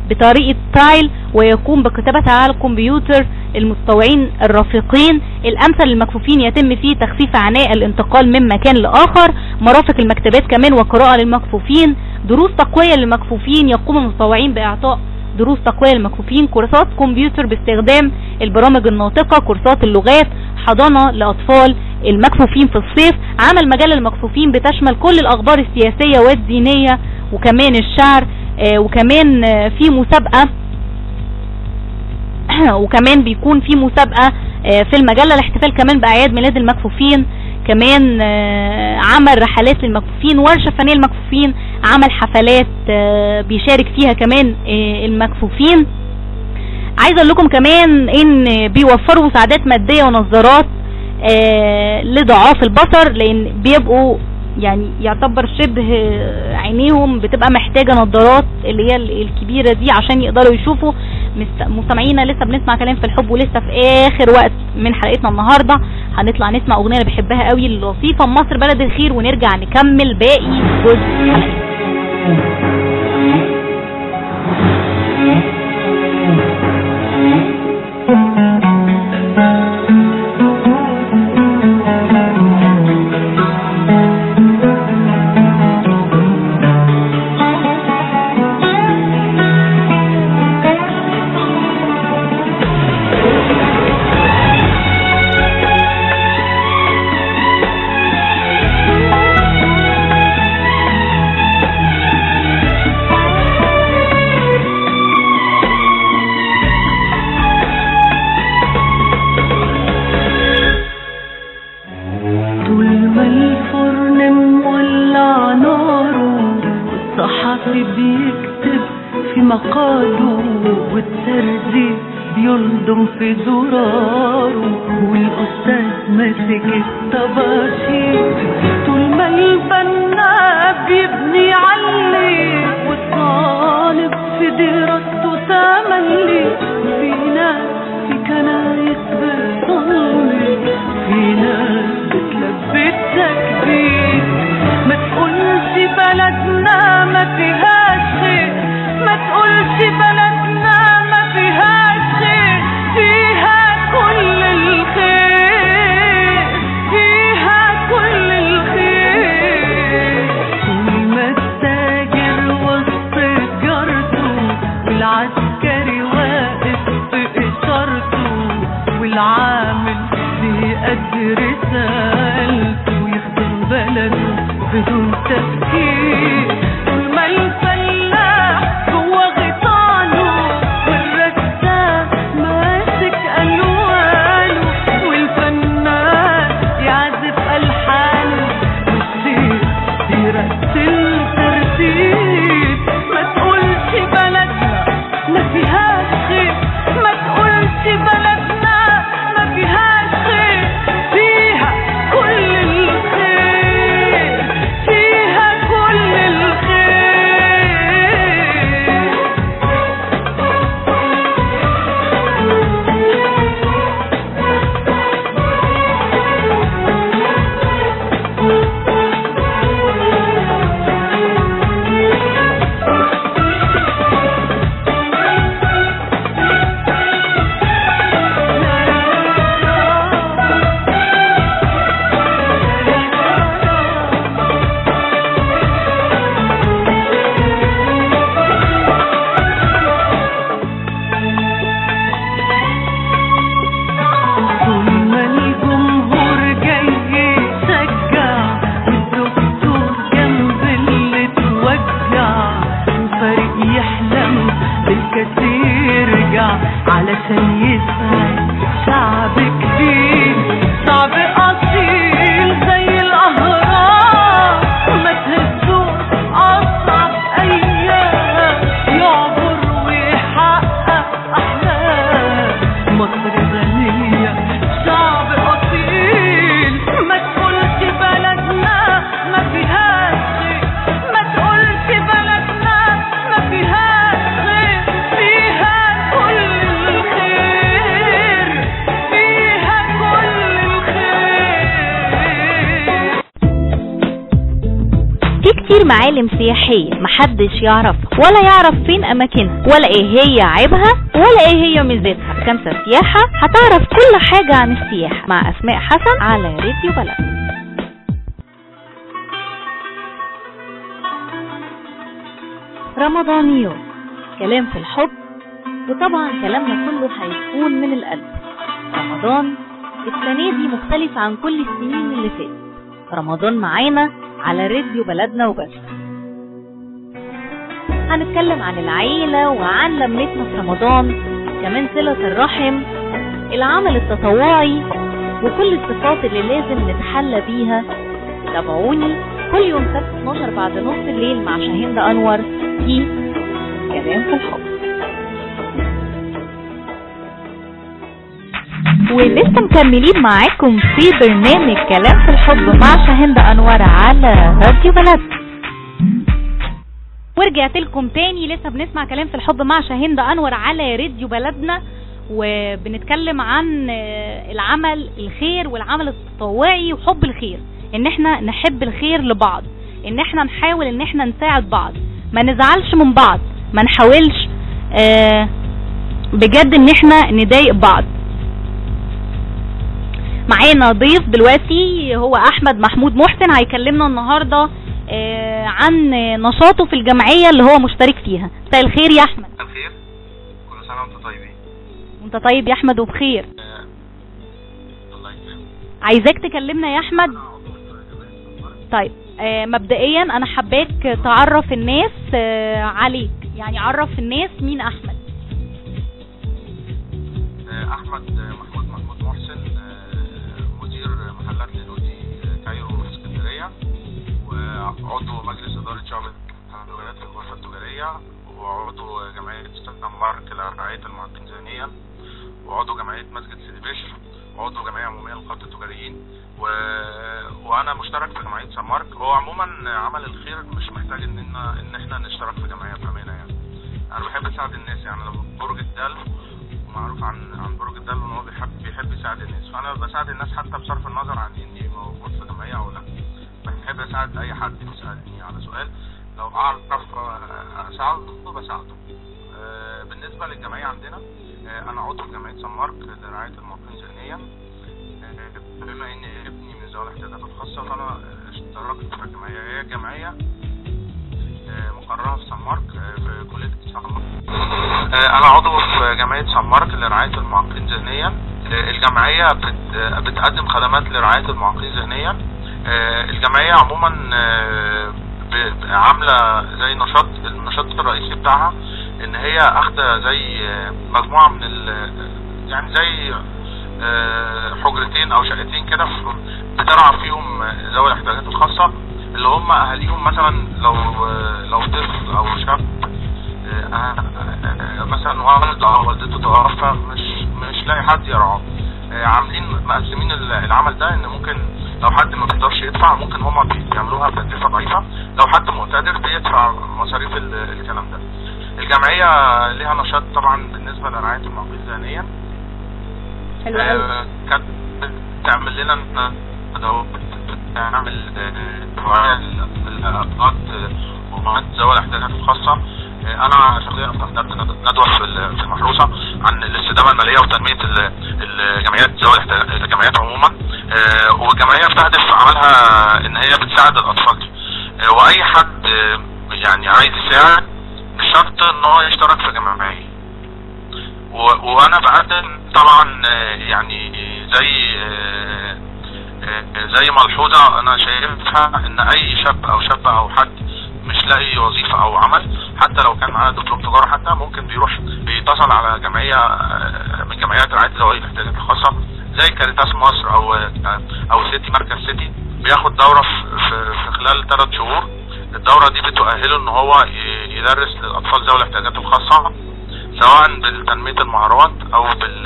بطريقة تايل ويقوم بكتابتها على الكمبيوتر المتطوعين الرفيقين الامثل للمكفوفين يتم فيه تخفيف عناء الانتقال من مكان لاخر مرافق المكتبات كمان وقراءة للمكفوفين دروس تقوية للمكفوفين يقوم المتطوعين باعطاء دروس تقوية للمكفوفين كورسات كمبيوتر باستخدام البرامج الناطقة كورسات اللغات حضانة لأطفال المكفوفين في الصيف عمل مجلة للمكفوفين بتشمل كل الأخبار السياسية والدينية وكمان الشعر آه، وكمان آه، في مسابقة وكمان بيكون في مسابقة آه، في المجلة الاحتفال كمان بأعياد ميلاد المكفوفين كمان آه، عمل رحلات للمكفوفين ورشة فنية للمكفوفين عمل حفلات آه، بيشارك فيها كمان آه، المكفوفين عايز اقول لكم كمان ان بيوفروا مساعدات مادية ونظارات آه، لضعاف البصر لان بيبقوا يعني يعتبر شبه عينيهم بتبقى محتاجة نظارات اللي هي الكبيرة دي عشان يقدروا يشوفوا مست- مستمعينا لسه بنسمع كلام في الحب ولسه في اخر وقت من حلقتنا النهاردة هنطلع نسمع اغنية انا بحبها قوي لطيفة مصر بلد الخير ونرجع نكمل باقي جزء الحلقة طول ما الفرن مولع ناره والصحفي بيكتب في مقاله والترزي بيلضم في زراره والأستاذ ماسك الطباشير طول ما البنا بيبني علي والطالب في دراسته تملي في ناس في كنايس بتصلي في ناس بتلبي التكبير ما تقولش بلدنا ما فيهاش خير ما تقولش بلدنا ما فيهاش خير فيها كل الخير فيها كل الخير طول ما التاجر وسط تجارته والعسكري واقف في إشارته والعامل بيقدر رسالته ويخدم بلده بدون تفكير طول ما الفلاح جوا غيطانه والرسام ماسك ألوانه والفنان يعزف ألحانه والشيخ يرتل ترتيب ما تقولش بلدنا ما فيهاش خير ما تقولش بلدنا ما فيهاش خير فيها كل الخير فيها كل الخير بتزور معالم سياحية محدش يعرفها ولا يعرف فين أماكنها ولا إيه هي عيبها ولا إيه هي ميزتها في خمسة سياحة هتعرف كل حاجة عن السياحة مع أسماء حسن على راديو بلد رمضانيات كلام في الحب وطبعا كلامنا كله هيكون من القلب رمضان السنة دي مختلف عن كل السنين اللي فاتت رمضان معانا على راديو بلدنا وبس هنتكلم عن العيلة وعن لمتنا في رمضان كمان صلة الرحم العمل التطوعي وكل الصفات اللي لازم نتحلى بيها تابعوني كل يوم سبت 12 بعد نص الليل مع شاهين أنور في كلام في الحب ولسه مكملين معاكم في برنامج كلام في الحب مع شاهند انور على راديو بلد ورجعت لكم تاني لسه بنسمع كلام في الحب مع شاهند انور على راديو بلدنا وبنتكلم عن آه، العمل الخير والعمل التطوعي وحب الخير ان احنا نحب الخير لبعض ان احنا نحاول ان احنا نساعد بعض ما نزعلش من بعض ما نحاولش آه، بجد ان احنا نضايق بعض معانا ضيف دلوقتي هو احمد محمود محسن هيكلمنا النهارده آه، عن نشاطه في الجمعيه اللي هو مشترك فيها مساء الخير يا احمد الخير كل سنة وانتم طيبين وانت طيب يا احمد وبخير الله يسلمك عايزاك تكلمنا يا احمد طيب آه، مبدئيا انا حباك تعرف الناس آه، عليك يعني عرف الناس مين احمد آه، احمد محمود محمود محسن آه، مدير محلات للودي آه، كايرو في اسكندريه وعضو مجلس اداره شعبة الولايات الغرفه التجاريه وعضو جمعيه استخدام مارك لرعايه المعاقين ذهنيا وعضو جمعيه مسجد سيدي بشر وعضو جمعيه عموميه للقاده التجاريين و... وانا مشترك في جمعيه سان مارك هو عموما عمل الخير مش محتاج اننا ان احنا نشترك في جمعيه بامانه يعني انا بحب اساعد الناس يعني لما برج الدلو معروف عن عن برج الدلو ان هو بيحب بيحب يساعد الناس فانا بساعد الناس حتى بصرف النظر عن اني موجود في جمعيه او لا بحب اساعد اي حد يسالني على سؤال لو اعرف آه، اساعده بساعده آه، بالنسبه للجمعيه عندنا آه، انا عضو في جمعيه سان مارك لرعايه المواطنين ذهنيا آه، بما ان ابني من ذوي الاحتياجات الخاصه فانا اشتركت في الجمعيه هي جمعيه آه، مقررة في سان مارك آه، في كلية سان مارك. آه، أنا عضو في جمعية سان مارك لرعاية المعاقين ذهنيا. آه، الجمعية بت- آه، بتقدم خدمات لرعاية المعاقين ذهنيا. آه، الجمعية عموما آه، ب- عاملة زي نشاط النشاط الرئيسي بتاعها إن هي أخدة زي آه، مجموعة من ال يعني زي آه، حجرتين أو شقتين كده في- بترعى فيهم ذوي الاحتياجات الخاصة اللي هم اهاليهم مثلا لو لو طفل او شاب آه، آه، مثلا والد او والدته توفى مش مش لاقي حد يرعاه آه، عاملين مقسمين ال- العمل ده ان ممكن لو حد ما بيقدرش يدفع ممكن هما بيعملوها بتكلفه ضعيفه لو حد مقتدر بيدفع مصاريف ال- الكلام ده الجمعيه ليها نشاط طبعا بالنسبه لرعايه المعاقين ذهنيا حلو قوي آه، كانت بتعمل لنا ندوات بنعمل توعية للأفراد وأمهات ذوي الاحتياجات الخاصة آه، أنا شخصيا استخدمت ند- ندوة في ال- في المحروسة عن الاستدامة المالية وتنمية ال- الجمعيات ذوي الاحتياجات الجمعيات عموما آه، والجمعية بتهدف عملها إن هي بتساعد الأطفال دي آه، وأي حد آه، يعني عايز يساعد مش شرط إن هو يشترك في جمعية و- وانا بقدم طبعا آه، يعني زي آه، آه، زي ملحوظة انا شايفها ان اي شاب او شابة او حد مش لاقي وظيفة او عمل حتى لو كان معاه دبلوم تجارة حتى ممكن بيروح بيتصل على جمعية آه، من جمعيات رعاية ذوي الاحتياجات الخاصة زي كاريتاس مصر او آه، او سيتي مركز سيتي بياخد دورة في, في, في خلال ثلاث شهور الدورة دي بتؤهله ان هو ي- يدرس للاطفال ذوي الاحتياجات الخاصة سواء بالتنمية المهارات او بال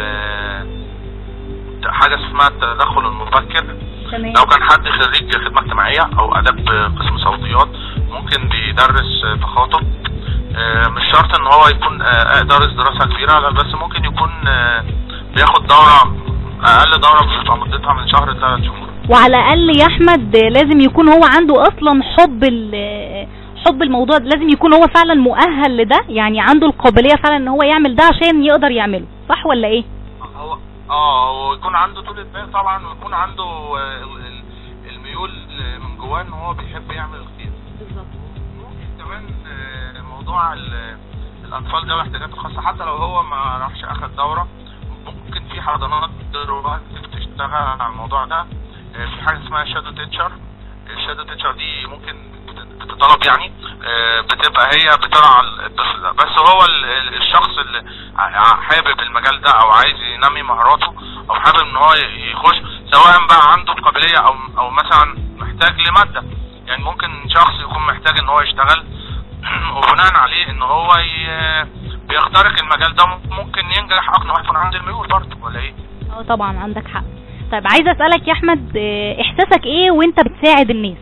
حاجة اسمها التدخل المبكر تمام لو كان حد خريج خدمة اجتماعية او اداب قسم صوتيات ممكن بيدرس تخاطب آه، مش شرط ان هو يكون آه، دارس دراسة كبيرة لا بس ممكن يكون آه، بياخد دورة اقل دورة بتبقى مدتها من شهر لثلاث شهور وعلى الاقل يا احمد لازم يكون هو عنده اصلا حب ال- حب الموضوع ده لازم يكون هو فعلا مؤهل لده يعني عنده القابليه فعلا ان هو يعمل ده عشان يقدر يعمله صح ولا ايه هو اه ويكون عنده طولة بال طبعا ويكون عنده آه، ال- الميول من جواه ان هو بيحب يعمل الخير بالظبط ممكن كمان آه، موضوع ال- الاطفال ذوي الاحتياجات الخاصه حتى لو هو ما راحش اخد دوره ممكن في حضانات دلوقتي بتشتغل على الموضوع ده آه، في حاجه اسمها شادو تيتشر الشادو تيتشر دي ممكن بت- بتطلب يعني آه، بتبقى هي بترعى الطفل ده بس هو ال- ال- الشخص اللي ع- حابب المجال ده او عايز ينمي مهاراته او حابب ان هو ي- يخش سواء بقى عنده القابليه او او مثلا محتاج لماده يعني ممكن شخص يكون محتاج ان هو يشتغل وبناء عليه ان هو ي- بيخترق المجال ده ممكن ينجح اكتر واحد يكون عنده الميول برضه ولا ايه؟ اه طبعا عندك حق طيب عايزه اسالك يا احمد آه، احساسك ايه وانت بتساعد الناس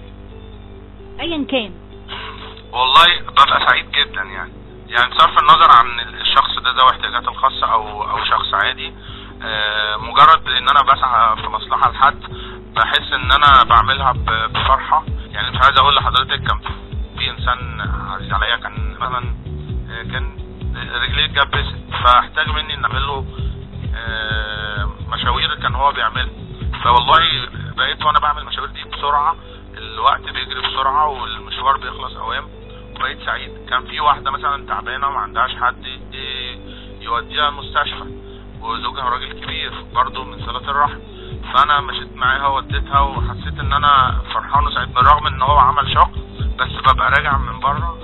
ايا كان والله ببقى سعيد جدا يعني يعني بصرف النظر عن الشخص ده ذوي احتياجات الخاصة او او شخص عادي آه، مجرد ان انا بسعى في مصلحة لحد بحس ان انا بعملها ب- بفرحة يعني مش عايز اقول لحضرتك كان في انسان عزيز عليا كان مثلا آه، كان رجليه اتجبست فاحتاج مني ان اعمل له آه، مشاوير كان هو بيعملها فوالله بقيت وانا بعمل المشاوير دي بسرعة الوقت بيجري بسرعة والمشوار بيخلص اوام وبقيت سعيد كان في واحدة مثلا تعبانة ما عندهاش حد ي- يوديها المستشفى وزوجها راجل كبير برضه من صلة الرحم فانا مشيت معاها ووديتها وحسيت ان انا فرحان وسعيد بالرغم ان هو عمل شق بس ببقى راجع من بره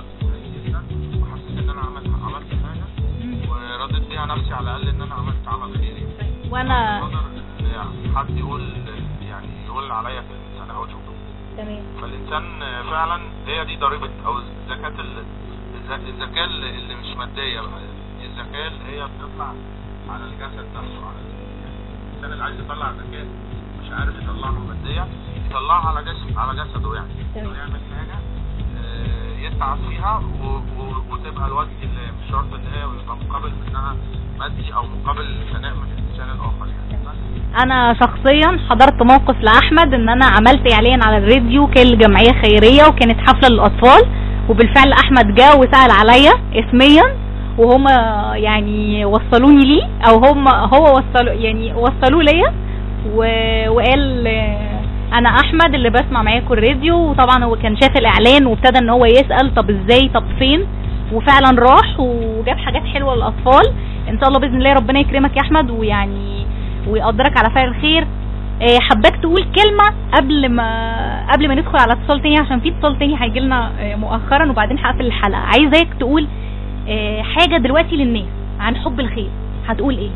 وحسيت ان انا عملت عملت حاجة ورديت بيها نفسي على الاقل ان انا عملت عمل خيري وانا بقدر إن حد يقول يعني يقول عليا كلمة انا او شكرا تمام فالانسان فعلا هي دي ضريبه او زكاه ال- الز- الزكاه اللي اللي مش ماديه بقى الزكاه اللي هي بتطلع على الجسد نفسه على يعني الانسان اللي عايز يطلع زكاه مش عارف يطلعها ماديه يطلعها على جسم على جسده يعني تمام. يعمل حاجه آه، يتعب فيها و- و- وتبقى الوجه اللي مش شرط ان هي يبقى مقابل منها مادي او مقابل ثناء من الانسان الاخر يعني بس. انا شخصيا حضرت موقف لاحمد ان انا عملت اعلان على الراديو كان لجمعيه خيريه وكانت حفله للاطفال وبالفعل احمد جه وسال عليا اسميا وهم يعني وصلوني ليه او هم هو وصلوا يعني وصلوه ليا و- وقال آه، انا احمد اللي بسمع معاكم الراديو وطبعا هو كان شاف الاعلان وابتدى ان هو يسال طب ازاي طب فين وفعلا راح وجاب حاجات حلوه للاطفال ان شاء الله باذن الله ربنا يكرمك يا احمد ويعني ويقدرك على فعل الخير آه، حباك تقول كلمة قبل ما قبل ما ندخل على اتصال تاني عشان في اتصال تاني هيجي لنا مؤخرا وبعدين هقفل الحلقة عايزاك تقول آه، حاجة دلوقتي للناس عن حب الخير هتقول ايه؟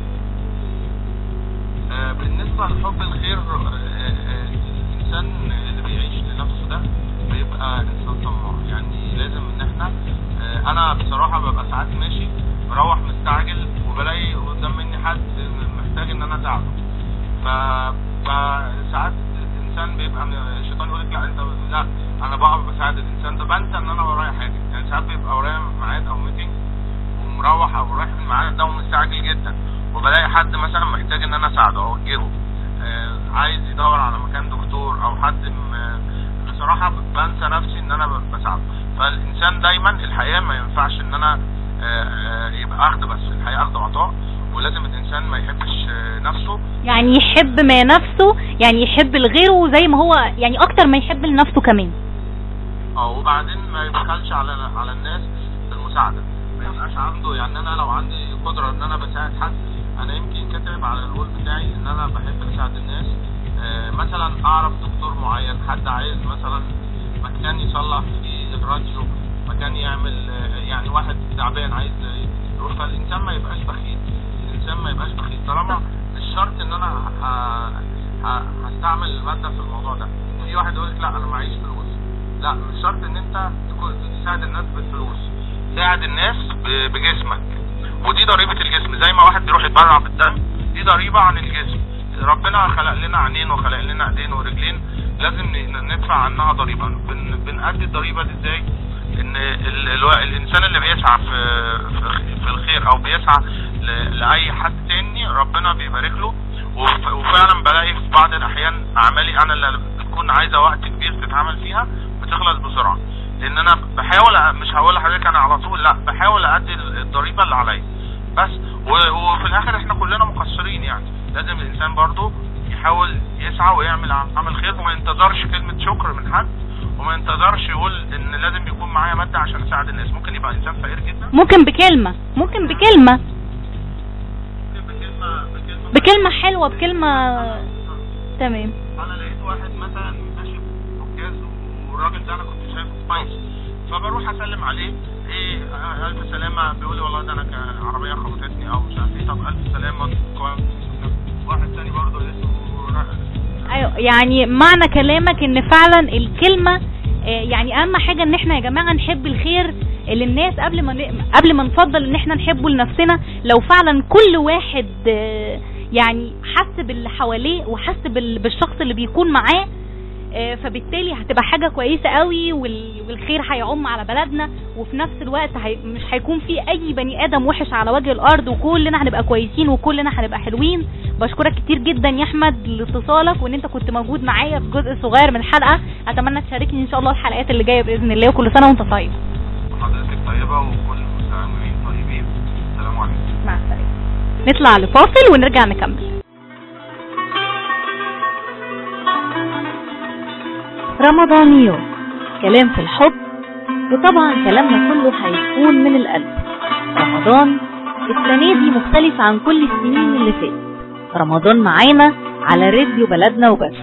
آه، بالنسبة لحب الخير آه، آه، الإنسان اللي بيعيش لنفسه ده بيبقى إنسان طماع يعني لازم إن إحنا آه، أنا بصراحة ببقى ساعات ماشي بروح مستعجل وبلاقي قدام مني حد محتاج إن أنا أساعده ف- فساعات الإنسان بيبقى من- الشيطان يقول لك لا أنت لا أنا بقف بساعد الإنسان ده بنسى إن أنا ورايا حاجة يعني ساعات بيبقى ورايا ميعاد أو ميتنج ومروح او رايح الميعاد ده ومستعجل جدا وبلاقي حد مثلا محتاج ان انا اساعده او اوجهه آه عايز يدور على مكان دكتور او حد م- بصراحه بنسى نفسي ان انا ب- بساعده فالانسان دايما الحياه ما ينفعش ان انا آه آه يبقى اخد بس الحياه اخد وعطاء ولازم الانسان ما يحبش آه نفسه يعني يحب ما نفسه يعني يحب لغيره زي ما هو يعني اكتر ما يحب لنفسه كمان اه وبعدين ما يبخلش على على الناس بالمساعده ما يبقاش عنده يعني انا لو عندي قدره ان انا بساعد حد انا يمكن كاتب على الوول بتاعي ان انا بحب اساعد الناس آه مثلا اعرف دكتور معين حد عايز مثلا مكان يصلح في الراديو مكان يعمل آه يعني واحد تعبان عايز يروح فالانسان ما يبقاش بخيل الانسان ما يبقاش بخيل طالما مش شرط ان انا ه- ه- هستعمل الماده في الموضوع ده في واحد يقول لك لا انا معيش فلوس لا مش شرط ان انت تكون تساعد الناس بالفلوس ساعد الناس ب- بجسمك ودي ضريبة الجسم زي ما واحد بيروح يتبرع بالدم دي ضريبة عن الجسم ربنا خلق لنا عينين وخلق لنا ايدين ورجلين لازم ن- ندفع عنها ضريبة بن- بنأدي الضريبة دي ازاي ان ال ال الانسان اللي بيسعى في في- في الخير او بيسعى ل- لاي حد تاني ربنا بيبارك له وف- وفعلا بلاقي في بعض الاحيان اعمالي انا اللي بتكون عايزه وقت كبير تتعمل فيها بتخلص بسرعه ان انا بحاول أ- مش هقول لحضرتك انا على طول لا بحاول ادي ال- الضريبه اللي عليا بس و- وفي الاخر احنا كلنا مقصرين يعني لازم الانسان برضو يحاول يسعى ويعمل عمل خير وما ينتظرش كلمه شكر من حد وما ينتظرش يقول ان لازم يكون معايا ماده عشان اساعد الناس ممكن يبقى انسان فقير جدا ممكن بكلمة ممكن بكلمة بكلمه بكلمه بكلمة حلوة بكلمة تمام انا لقيت واحد مثلا ماشي بعكاز والراجل ده انا كنت شايفه كويس فبروح اسلم عليه ايه آه، الف سلامه بيقول لي والله ده انا كان عربيه خبطتني او مش عارف ايه طب الف سلامه كويس واحد تاني برضه لقيته ايوه يعني معنى كلامك ان فعلا الكلمه آه، يعني اهم حاجه ان احنا يا جماعه نحب الخير للناس قبل ما ن- قبل ما نفضل ان احنا نحبه لنفسنا لو فعلا كل واحد آه، يعني حس باللي حواليه وحس بال- بالشخص اللي بيكون معاه آه، فبالتالي هتبقى حاجة كويسة قوي وال- والخير هيعم على بلدنا وفي نفس الوقت هي مش هيكون في اي بني ادم وحش على وجه الارض وكلنا هنبقى كويسين وكلنا هنبقى حلوين بشكرك كتير جدا يا احمد لاتصالك وان انت كنت موجود معايا في جزء صغير من الحلقة اتمنى تشاركني ان شاء الله الحلقات اللي جاية باذن الله وكل سنة وانت طيب حضرتك طيبه وكل المستمعين طيبين السلام عليكم مع السلامة نطلع لفاصل ونرجع نكمل رمضانيات كلام في الحب وطبعا كلامنا كله هيكون من القلب رمضان السنة دي مختلف عن كل السنين اللي فاتت رمضان معانا على راديو بلدنا وبس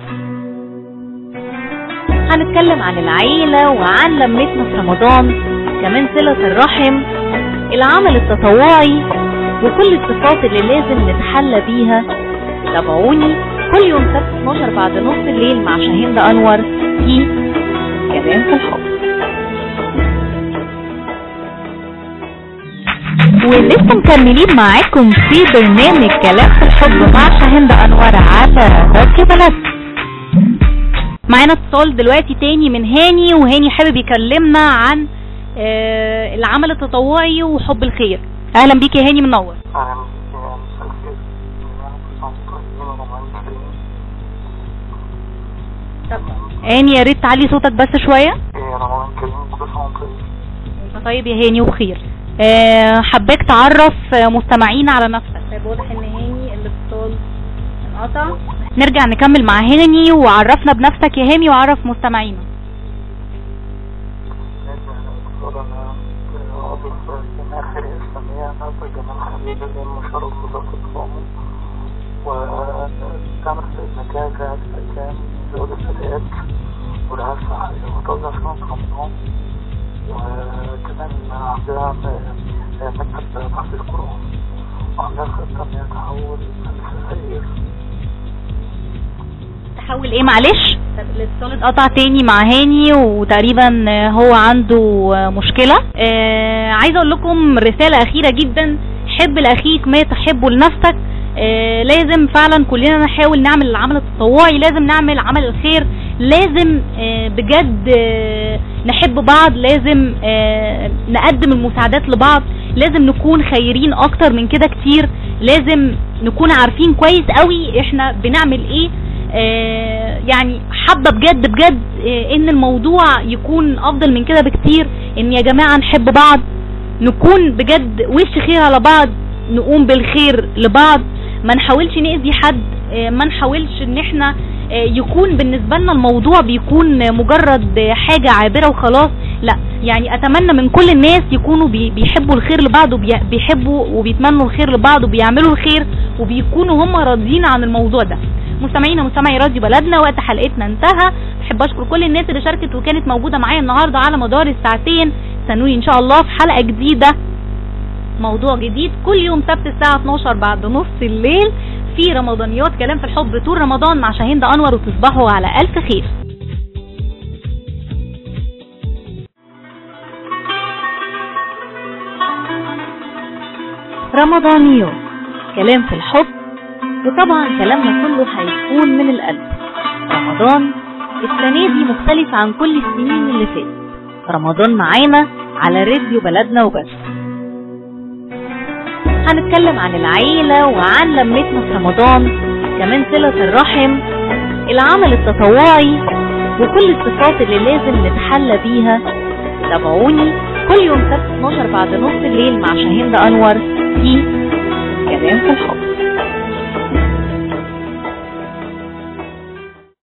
هنتكلم عن العيلة وعن لمتنا في رمضان كمان صلة الرحم العمل التطوعي وكل الصفات اللي لازم نتحلى بيها تابعوني كل يوم سبت 12 بعد نص الليل مع شاهين أنور في كلام في الحب ولسه مكملين معاكم في برنامج كلام في الحب مع شاهند انور على راديو بلد معانا اتصال دلوقتي تاني من هاني وهاني حابب يكلمنا عن آه العمل التطوعي وحب الخير اهلا بيك يا هاني منور هاني يا ريت تعلي صوتك بس شويه رمضان كريم كل سنه وانتم طيبين انت طيب يا هاني وبخير آه، حباك تعرف آه، مستمعينا على نفسك طيب واضح ان هاني الاتصال انقطع نرجع نكمل مع هاني وعرفنا بنفسك يا هاني وعرف مستمعينا وتعمل في المكاكة الأيام زوج الفتيات ولها صحية وتوزع فيهم في رمضان وكمان عندها مكتب بحث القرآن وعندها خطة إن هي تحول الخير تحول ايه معلش طب الاتصال اتقطع تاني مع هاني وتقريبا آه، هو عنده آه، مشكلة آه عايزة اقول لكم رسالة اخيرة جدا حب لاخيك ما تحبه لنفسك آه لازم فعلا كلنا نحاول نعمل العمل التطوعي لازم نعمل عمل الخير لازم آه بجد آه نحب بعض لازم آه نقدم المساعدات لبعض لازم نكون خيرين اكتر من كده كتير لازم نكون عارفين كويس قوي احنا بنعمل ايه آه، يعني حابه بجد بجد آه، ان الموضوع يكون افضل من كده بكتير ان يا جماعه نحب بعض نكون بجد وش خير على بعض نقوم بالخير لبعض ما نحاولش نأذي حد آه، ما نحاولش ان احنا آه، يكون بالنسبة لنا الموضوع بيكون آه، مجرد آه، حاجة عابرة وخلاص لا يعني اتمنى من كل الناس يكونوا بي- بيحبوا الخير لبعض وبيحبوا وبيتمنوا الخير لبعض وبيعملوا الخير وبيكونوا هم راضيين عن الموضوع ده مستمعينا مستمعي راديو بلدنا وقت حلقتنا انتهى بحب اشكر كل الناس اللي شاركت وكانت موجوده معايا النهارده على مدار الساعتين استنوني ان شاء الله في حلقه جديده موضوع جديد كل يوم سبت الساعه 12 بعد نص الليل في رمضانيات كلام في الحب طول رمضان مع شاهين انور وتصبحوا على الف خير رمضانيات كلام في الحب وطبعا كلامنا كله هيكون من القلب رمضان السنة دي مختلف عن كل السنين اللي فاتت رمضان معانا على راديو بلدنا وبس هنتكلم عن العيلة وعن لمتنا في رمضان كمان صلة الرحم العمل التطوعي وكل الصفات اللي لازم نتحلى بيها تابعوني كل يوم سبت 12 بعد نص الليل مع شاهين انور في كلام في الحب